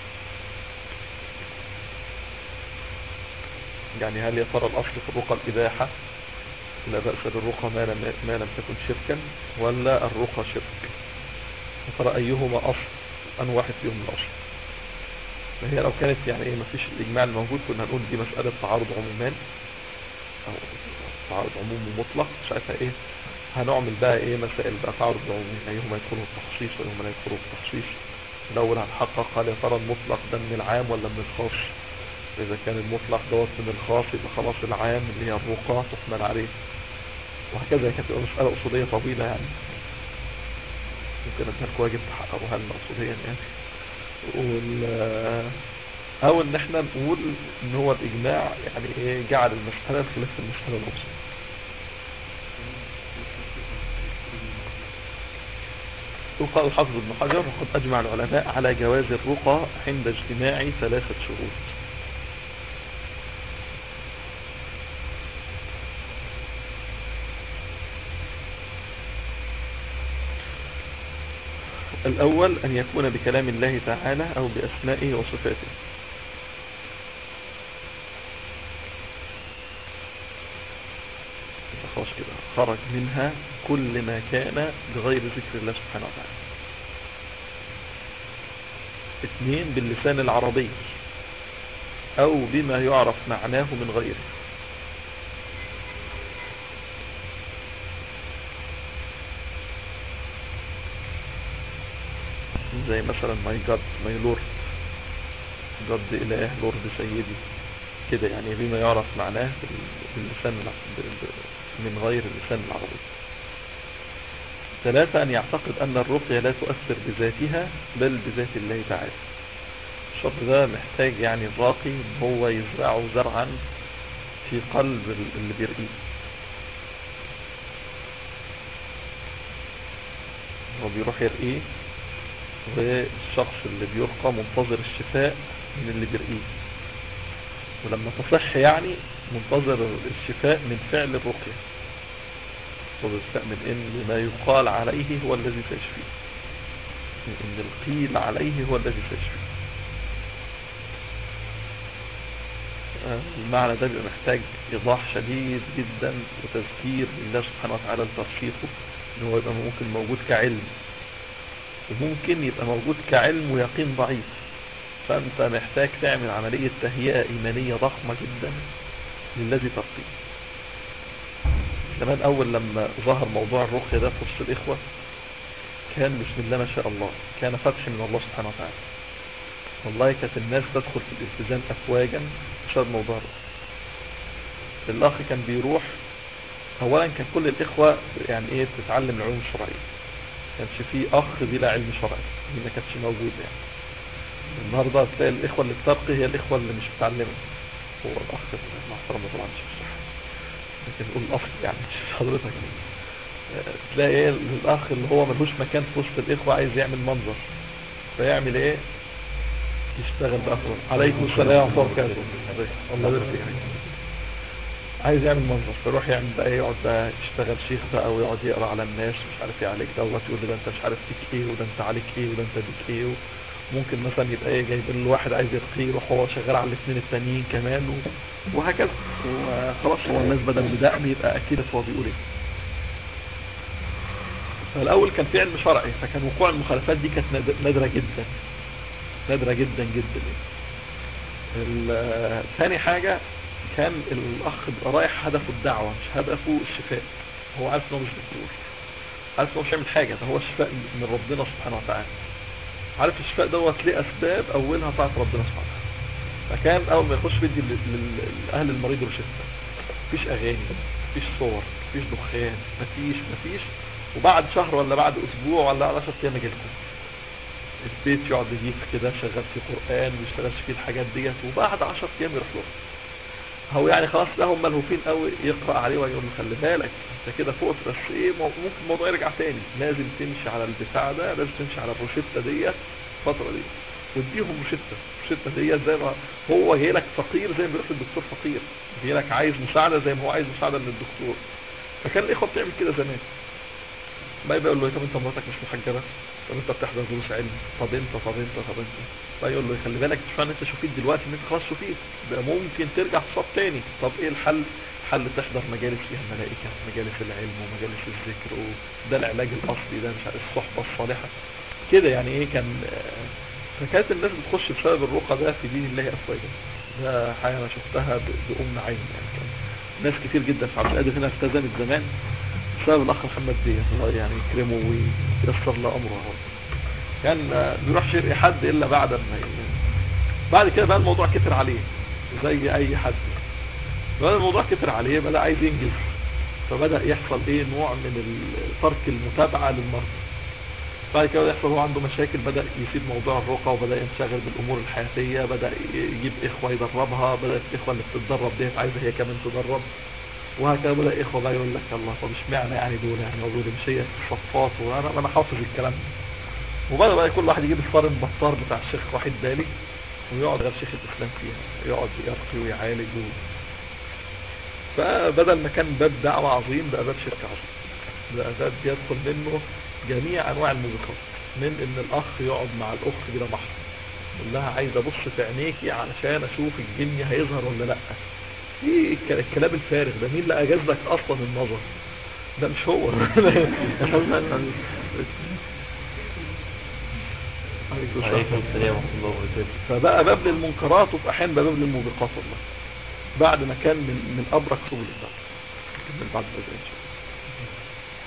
يعني هل يا ترى الأصل في الرقى الإباحة لا بأس بالرقى ما لم, ما لم تكن شركا ولا الرقى شرك يا ترى أيهما أصل أن واحد فيهم الأصل فهي لو كانت يعني ايه مفيش الإجماع الموجود كنا هنقول دي مسألة تعارض عمومان أو تعارض عموم ومطلق ساعتها ايه هنعمل بقى ايه مسائل بقى تعارض عمومي ايهما يدخلوا التخصيص وايهما لا يدخلوا التخصيص الاول هنحقق هل يا ترى المطلق ده من العام ولا من الخاص اذا كان المطلق دوت من الخاص يبقى خلاص العام اللي هي الرقى تحمل عليه وهكذا كانت تبقى مسألة أصولية طويلة يعني ممكن اديها لكم واجب تحققوها لنا أصوليا يعني وال او ان احنا نقول ان هو الاجماع يعني ايه جعل المسألة خلاف المسألة الأصل وقال الحافظ ابن حجر وقد أجمع العلماء على جواز الرقى عند اجتماع ثلاثة شروط الأول أن يكون بكلام الله تعالى أو بأسمائه وصفاته خلاص كده خرج منها كل ما كان بغير ذكر الله سبحانه وتعالى اثنين باللسان العربي أو بما يعرف معناه من غيره زي مثلا ماي جاد ماي لورد جاد إله لورد سيدي كده يعني بما يعرف معناه باللسان من غير اللسان العربي ثلاثة أن يعتقد أن الرقية لا تؤثر بذاتها بل بذات الله تعالى الشرط ده محتاج يعني الراقي ان هو يزرعه زرعا في قلب اللي بيرقيه هو بيروح يرقيه والشخص اللي بيرقى منتظر الشفاء من اللي بيرقيه ولما تصح يعني منتظر الشفاء من فعل الرقية وبيستأمن ان ما يقال عليه هو الذي سيشفيه ان القيل عليه هو الذي سيشفيه آه، المعنى ده بيبقى محتاج إيضاح شديد جدا وتذكير لله سبحانه وتعالى لترشيقه إن هو يبقى ممكن موجود كعلم وممكن يبقى موجود كعلم ويقين ضعيف فأنت محتاج تعمل عملية تهيئة إيمانية ضخمة جدا للذي ترقيه زمان أول لما ظهر موضوع الرقية ده في وسط الإخوة كان بسم الله ما شاء الله كان فتح من الله سبحانه وتعالى والله كانت الناس تدخل في الالتزام أفواجا بسبب موضوع الرقية الأخ كان بيروح أولا كان كل الإخوة يعني إيه تتعلم العلوم الشرعية كانش في أخ بلا علم شرعي دي ما كانتش موجودة يعني النهاردة تلاقي الإخوة اللي بترقي هي الإخوة اللي مش متعلمة هو الأخ مع احترامنا طبعا مش مش لكن نقول الأصل يعني مش حضرتك آه، تلاقي ايه الأخ اللي هو ملوش مكان في وسط الإخوة عايز يعمل منظر فيعمل ايه يشتغل بقى في- عليكم السلام ورحمة الله وبركاته الله يبارك فيك عايز يعمل منظر فيروح يعمل بقى ايه يقعد بقى يشتغل شيخ بقى ويقعد يقرا على الناس مش عارف ايه عليك دوت يقول لي ده انت مش عارف فيك ايه وده انت عليك ايه وده انت بيك ايه ممكن مثلا يبقى ايه جايبين له واحد عايز يرقيه يروح هو شغال على الاثنين التانيين كمان و... وهكذا وخلاص هو الناس بدل بدقن يبقى اكيد هو بيقول ايه فالاول كان في علم شرعي فكان وقوع المخالفات دي كانت ناد- نادره جدا نادره جدا جدا ال- ثاني حاجه كان الاخ بيبقى رايح هدفه الدعوه مش هدفه الشفاء هو عارف انه مش دكتور عارف انه مش هيعمل حاجه ده هو الشفاء من ربنا سبحانه وتعالى عارف الشفاء دوت ليه اسباب اولها طاعه ربنا سبحانه وتعالى فكان اول ما يخش بيدي لل- لل- لاهل المريض روشته مفيش اغاني مفيش صور مفيش دخان مفيش مفيش وبعد شهر ولا بعد اسبوع ولا على 10 ايام اجي لكم البيت يقعد يجيب كده شغال في قران ويشتغل فيه الحاجات ديت وبعد 10 ايام يروح له هو يعني خلاص ده هم ملهوفين قوي يقرا عليه ويقول له خلي بالك انت كده فوق بس ايه مو- ممكن الموضوع يرجع تاني لازم تمشي على البتاع ده لازم تمشي على الروشته ديت الفتره دي واديهم روشته الروشته ديت زي ما هو جاي لك فقير زي ما بيروح للدكتور فقير جاي لك عايز مساعده زي ما هو عايز مساعده من الدكتور فكان الاخوه بتعمل كده زمان ما يبقى يقول له طب انت مراتك مش محجبه طب انت بتحضر دروس علم طب انت طب انت طب انت فيقول له خلي بالك مش معنى انت شفيت دلوقتي ان انت خلاص شفيت ده ممكن ترجع تصاب تاني طب ايه الحل حل تحضر مجالس فيها الملائكة مجالس العلم ومجالس الذكر وده العلاج الأصلي ده مش عارف الصحبة الصالحة كده يعني ايه كان آه، فكانت الناس بتخش بسبب الرقى ده في دين الله أفواجا ده حاجة أنا شفتها ب- بأم عين يعني كان ناس كتير جدا في عبد القادر هنا التزمت زمان بسبب الأخ محمد ديت الله يعني يكرمه وييسر له أمره يا رب. كان آه، بيروح يرقي حد إلا بعد ما ي- بعد كده بقى الموضوع كتر عليه زي أي حد بعد الموضوع كتر عليه بقى عايز ينجز فبدأ يحصل ايه نوع من ال- ترك المتابعة للمرضى بعد كده يحصل هو عنده مشاكل بدأ يسيب موضوع الرقى وبدأ ينشغل بالأمور الحياتية بدأ يجيب إخوة يدربها بدأت الإخوة اللي بتتدرب ديت عايزة هي كمان تدرب وهكذا بدأ إخوة بقى يقول لك الله طب اشمعنى يعني دول يعني هو دول مش هي صفات وأنا أنا حافظ الكلام ده وبدأ بقى كل واحد يجيب الصارم بطار بتاع الشيخ وحيد بالي ويقعد غير شيخ الإسلام فيها يقعد يرقي ويعالج و... فبدل ما كان باب دعوة عظيم بقى باب شرك عظيم بقى باب يدخل منه جميع انواع الموبقات من ان الاخ يقعد مع الاخت بلا محرم يقول لها عايز ابص في عينيكي علشان اشوف الجن هيظهر ولا لا ايه الك- الكلام الفارغ ده مين اللي اجاز لك اصلا النظر ده مش هو عليكم السلام. عليكم السلام ورحمة الله وبركاته فبقى باب للمنكرات وفي احيان بقى باب للموبقات والله بعد ما كان من من ابرك سبل الدعوه نكمل بعد ما ان شاء الله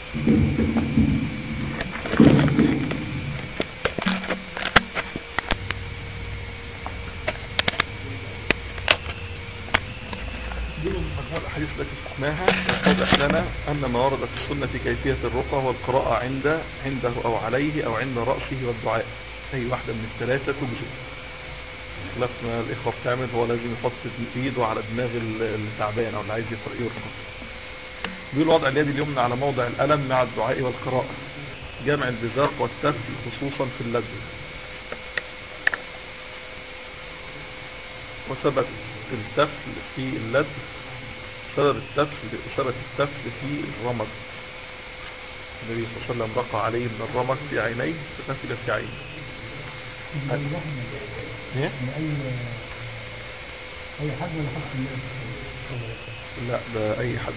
دي من مجموع الاحاديث التي سمعناها يتضح لنا ان ما ورد في السنه في كيفيه الرقى هو القراءه عند عنده او عليه او عند راسه والدعاء اي واحده من الثلاثه تجزئ خلاف ما الاخوه بتعمل هو لازم يحط ايده على دماغ ال- اللي تعبان او اللي عايز يقرا يرقى بيقول وضع اليد اليمنى على موضع الالم مع الدعاء والقراءه جمع البزاق والتفل خصوصا في اللذة وثبت التفل في اللذ سبب التفل ثبت التفل في الرمد النبي صلى الله عليه وسلم رقى عليه من الرمد في عينيه فتفل في عينه ايه أي حد من حق الناس لا ده اي حد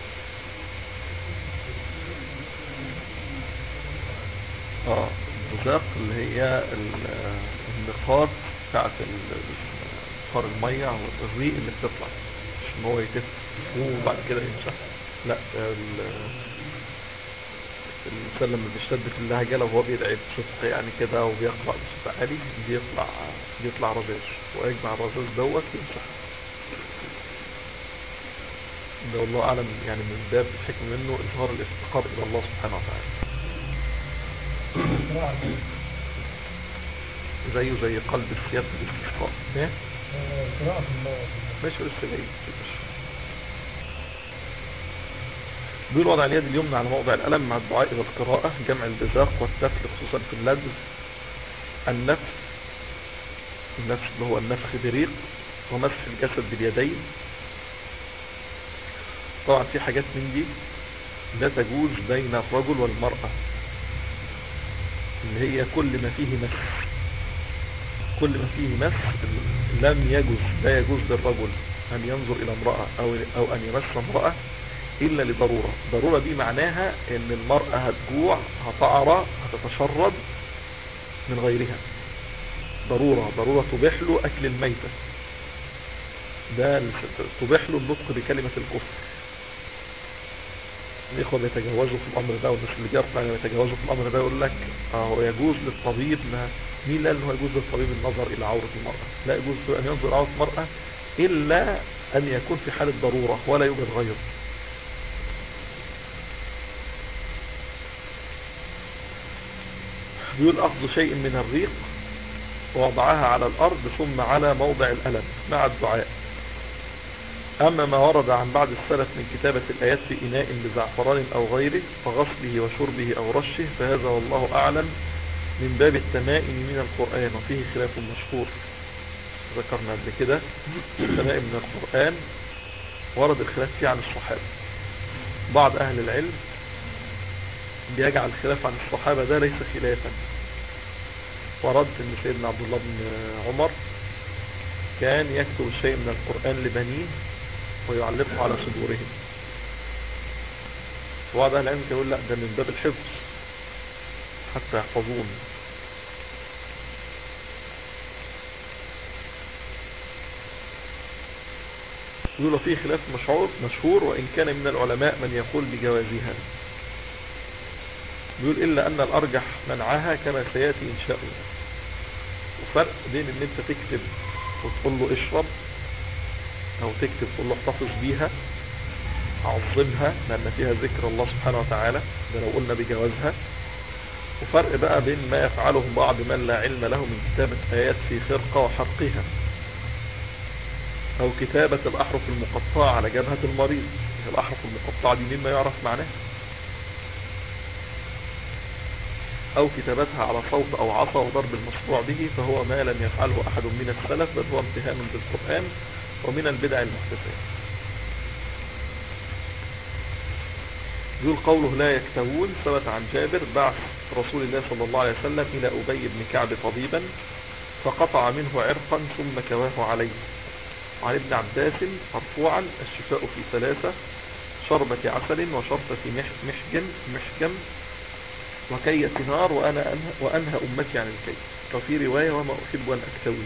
اه البزاق اللي هي ال- النقاط بتاعت ال- بخار المية او الريق اللي بتطلع مش ان هو يتف وبعد كده يمسح لا ال- الانسان لما بيشتد في اللهجة لو هو بيدعي بصوت يعني كده وبيقرأ بصوت عالي بيطلع بيطلع رذاذ ويجمع الرذاذ دوت يمسح ده والله أعلم يعني من باب الحكم منه إظهار الافتقار إلى الله سبحانه وتعالى زيه زي قلب الثياب في الاستسقاء ايه؟ قراءة الله ماشي لسه جاي بيقول وضع اليد اليمنى على موضع الألم مع الدعاء إلى القراءة جمع البزاق والتفل خصوصا في اللدغ النفس النفس اللي هو النفخ بريق ومسح الجسد باليدين طبعا في حاجات من دي لا تجوز بين الرجل والمرأة اللي هي كل ما فيه مس كل ما فيه مس لم يجوز لا يجوز للرجل أن ينظر إلى امرأة أو, أو أن يمس امرأة إلا لضرورة ضرورة دي معناها أن المرأة هتجوع هتعرى هتتشرد من غيرها ضرورة ضرورة تبيح له أكل الميتة ده تبيح له النطق بكلمة الكفر الإخوة بيتجاوزوا في الأمر ده والناس اللي بيرفع يتجاوزوا في الأمر ده يقول لك اه يجوز للطبيب ما مين قال إنه يجوز للطبيب النظر إلى عورة المرأة لا يجوز له أن ينظر إلى عورة المرأة إلا أن يكون في حالة ضرورة ولا يوجد غيره بيقول أخذ شيء من الريق ووضعها على الأرض ثم على موضع الألم مع الدعاء أما ما ورد عن بعض السلف من كتابة الآيات في إناء بزعفران أو غيره فغسله وشربه أو رشه فهذا والله أعلم من باب التمائم من القرآن وفيه خلاف مشهور ذكرنا قبل كده التمائم من القرآن ورد الخلاف فيه عن الصحابة بعض أهل العلم بيجعل الخلاف عن الصحابة ده ليس خلافا ورد ان سيدنا عبد الله بن عمر كان يكتب شيء من القرآن لبنيه ويعلقه على صدورهم وبعض أهل العلم يقول لا ده من باب الحفظ حتى يحفظون يقول فيه خلاف مشهور مشهور وإن كان من العلماء من يقول بجوازها بيقول إلا أن الأرجح منعها كما سيأتي إن شاء الله وفرق بين ان انت تكتب وتقول له اشرب او تكتب تقول له احتفظ بيها عظمها لان فيها ذكر الله سبحانه وتعالى ده لو قلنا بجوازها وفرق بقى بين ما يفعله بعض من لا علم له من كتابة آيات في خرقة وحرقها أو كتابة الأحرف المقطعة على جبهة المريض الأحرف المقطعة دي مما يعرف معناها أو كتابتها على صوت أو عصا وضرب المشروع به فهو ما لم يفعله أحد من السلف بل هو امتهان بالقرآن ومن البدع المحدثات يقول قوله لا يكتوون ثبت عن جابر بعث رسول الله صلى الله عليه وسلم إلى أبي بن كعب طبيبا فقطع منه عرقا ثم كواه عليه وعن ابن عباس مرفوعا الشفاء في ثلاثة شربة عسل وشربة محجن محجم وكية نار وأنا أنهى, وأنهى أمتي عن الكي وفي رواية وما أحب أن أكتوي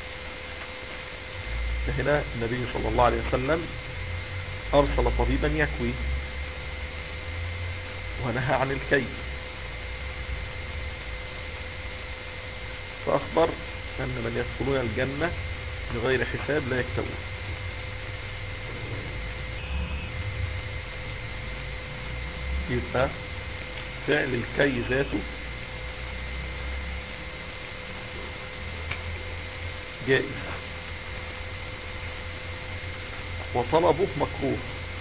هنا النبي صلى الله عليه وسلم أرسل طبيبا يكوي ونهى عن الكي فأخبر أن من يدخلون الجنة بغير حساب لا يكتوون يبقى فعل الكي ذاته جائز وطلبه مكروه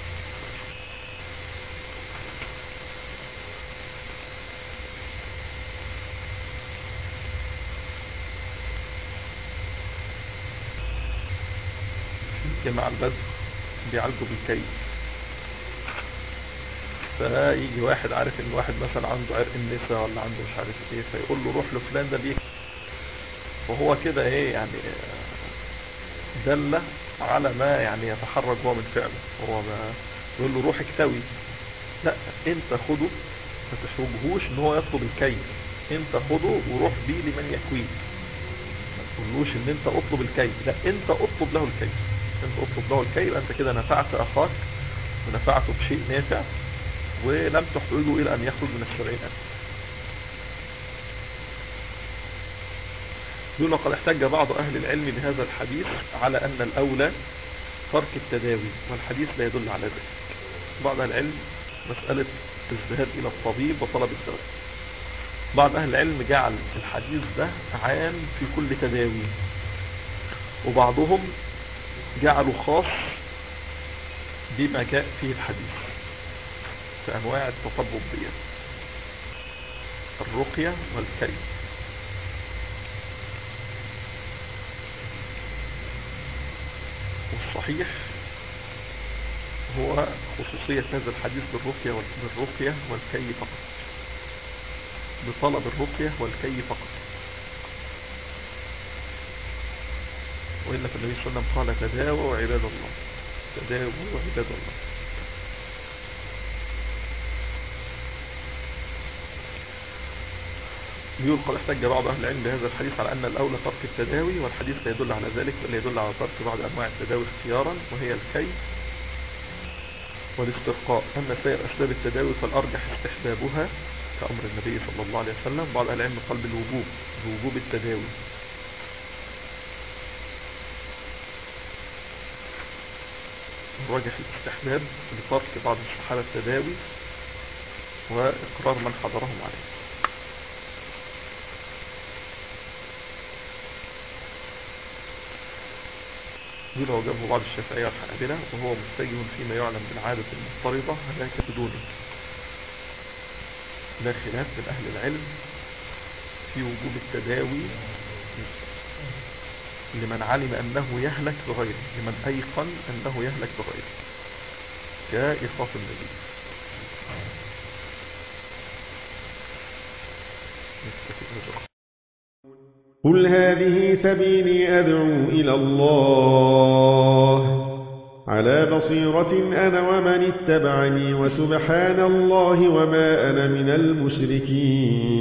جماعة البدر بيعالجوا بالكي فيجي واحد عارف ان واحد مثلا عنده عرق النساء ولا عنده مش عارف ايه فيقول له روح لفلان ده بيك وهو كده ايه يعني دلة على ما يعني يتحرج هو من فعله هو ما يقول له روح اكتوي لا انت خده ما تحرجهوش ان هو يطلب الكي انت خده وروح بيه لمن يكويه ما تقولوش ان انت اطلب الكي لا انت اطلب له الكي انت اطلب له الكي يبقى انت كده نفعت اخاك ونفعته بشيء نافع ولم تحرجه الى ان يخرج من السبعين الف يقول لقد احتج بعض اهل العلم بهذا الحديث على ان الاولى ترك التداوي والحديث لا يدل على ذلك بعض أهل العلم مسألة الذهاب إلى الطبيب وطلب الدواء بعض أهل العلم جعل الحديث ده عام في كل تداوي وبعضهم جعله خاص بما جاء فيه الحديث في أنواع التطبب دي الرقية والكي والصحيح هو خصوصية هذا الحديث بالرقية وال- بالرقية والكي فقط بطلب الرقية والكي فقط وإلا فالنبي صلى الله عليه وسلم قال تداووا عباد الله تداووا عباد الله يقول قد احتج بعض أهل العلم بهذا الحديث على أن الأولى ترك التداوي والحديث لا يدل على ذلك بل يدل على ترك بعض أنواع التداوي اختيارا وهي الكي والاسترقاء أما سائر أسباب التداوي فالأرجح استحبابها كأمر النبي صلى الله عليه وسلم بعض أهل العلم قال بالوجوب بوجوب التداوي الراجح الاستحباب لترك بعض الصحابة التداوي وإقرار من حضرهم عليه دول هو جابه بعض الشافعية والحنابلة وهو متجه فيما يعلم بالعادة المضطردة هلاك بدونه لا خلاف من أهل العلم في وجوب التداوي لمن علم أنه يهلك بغيره لمن أيقن أنه يهلك بغيره كإخاف النبي نكتفي بهذا القدر. قل هذه سبيلي أدعو إلى الله على بصيرة أنا ومن اتبعني وسبحان الله وما أنا من المشركين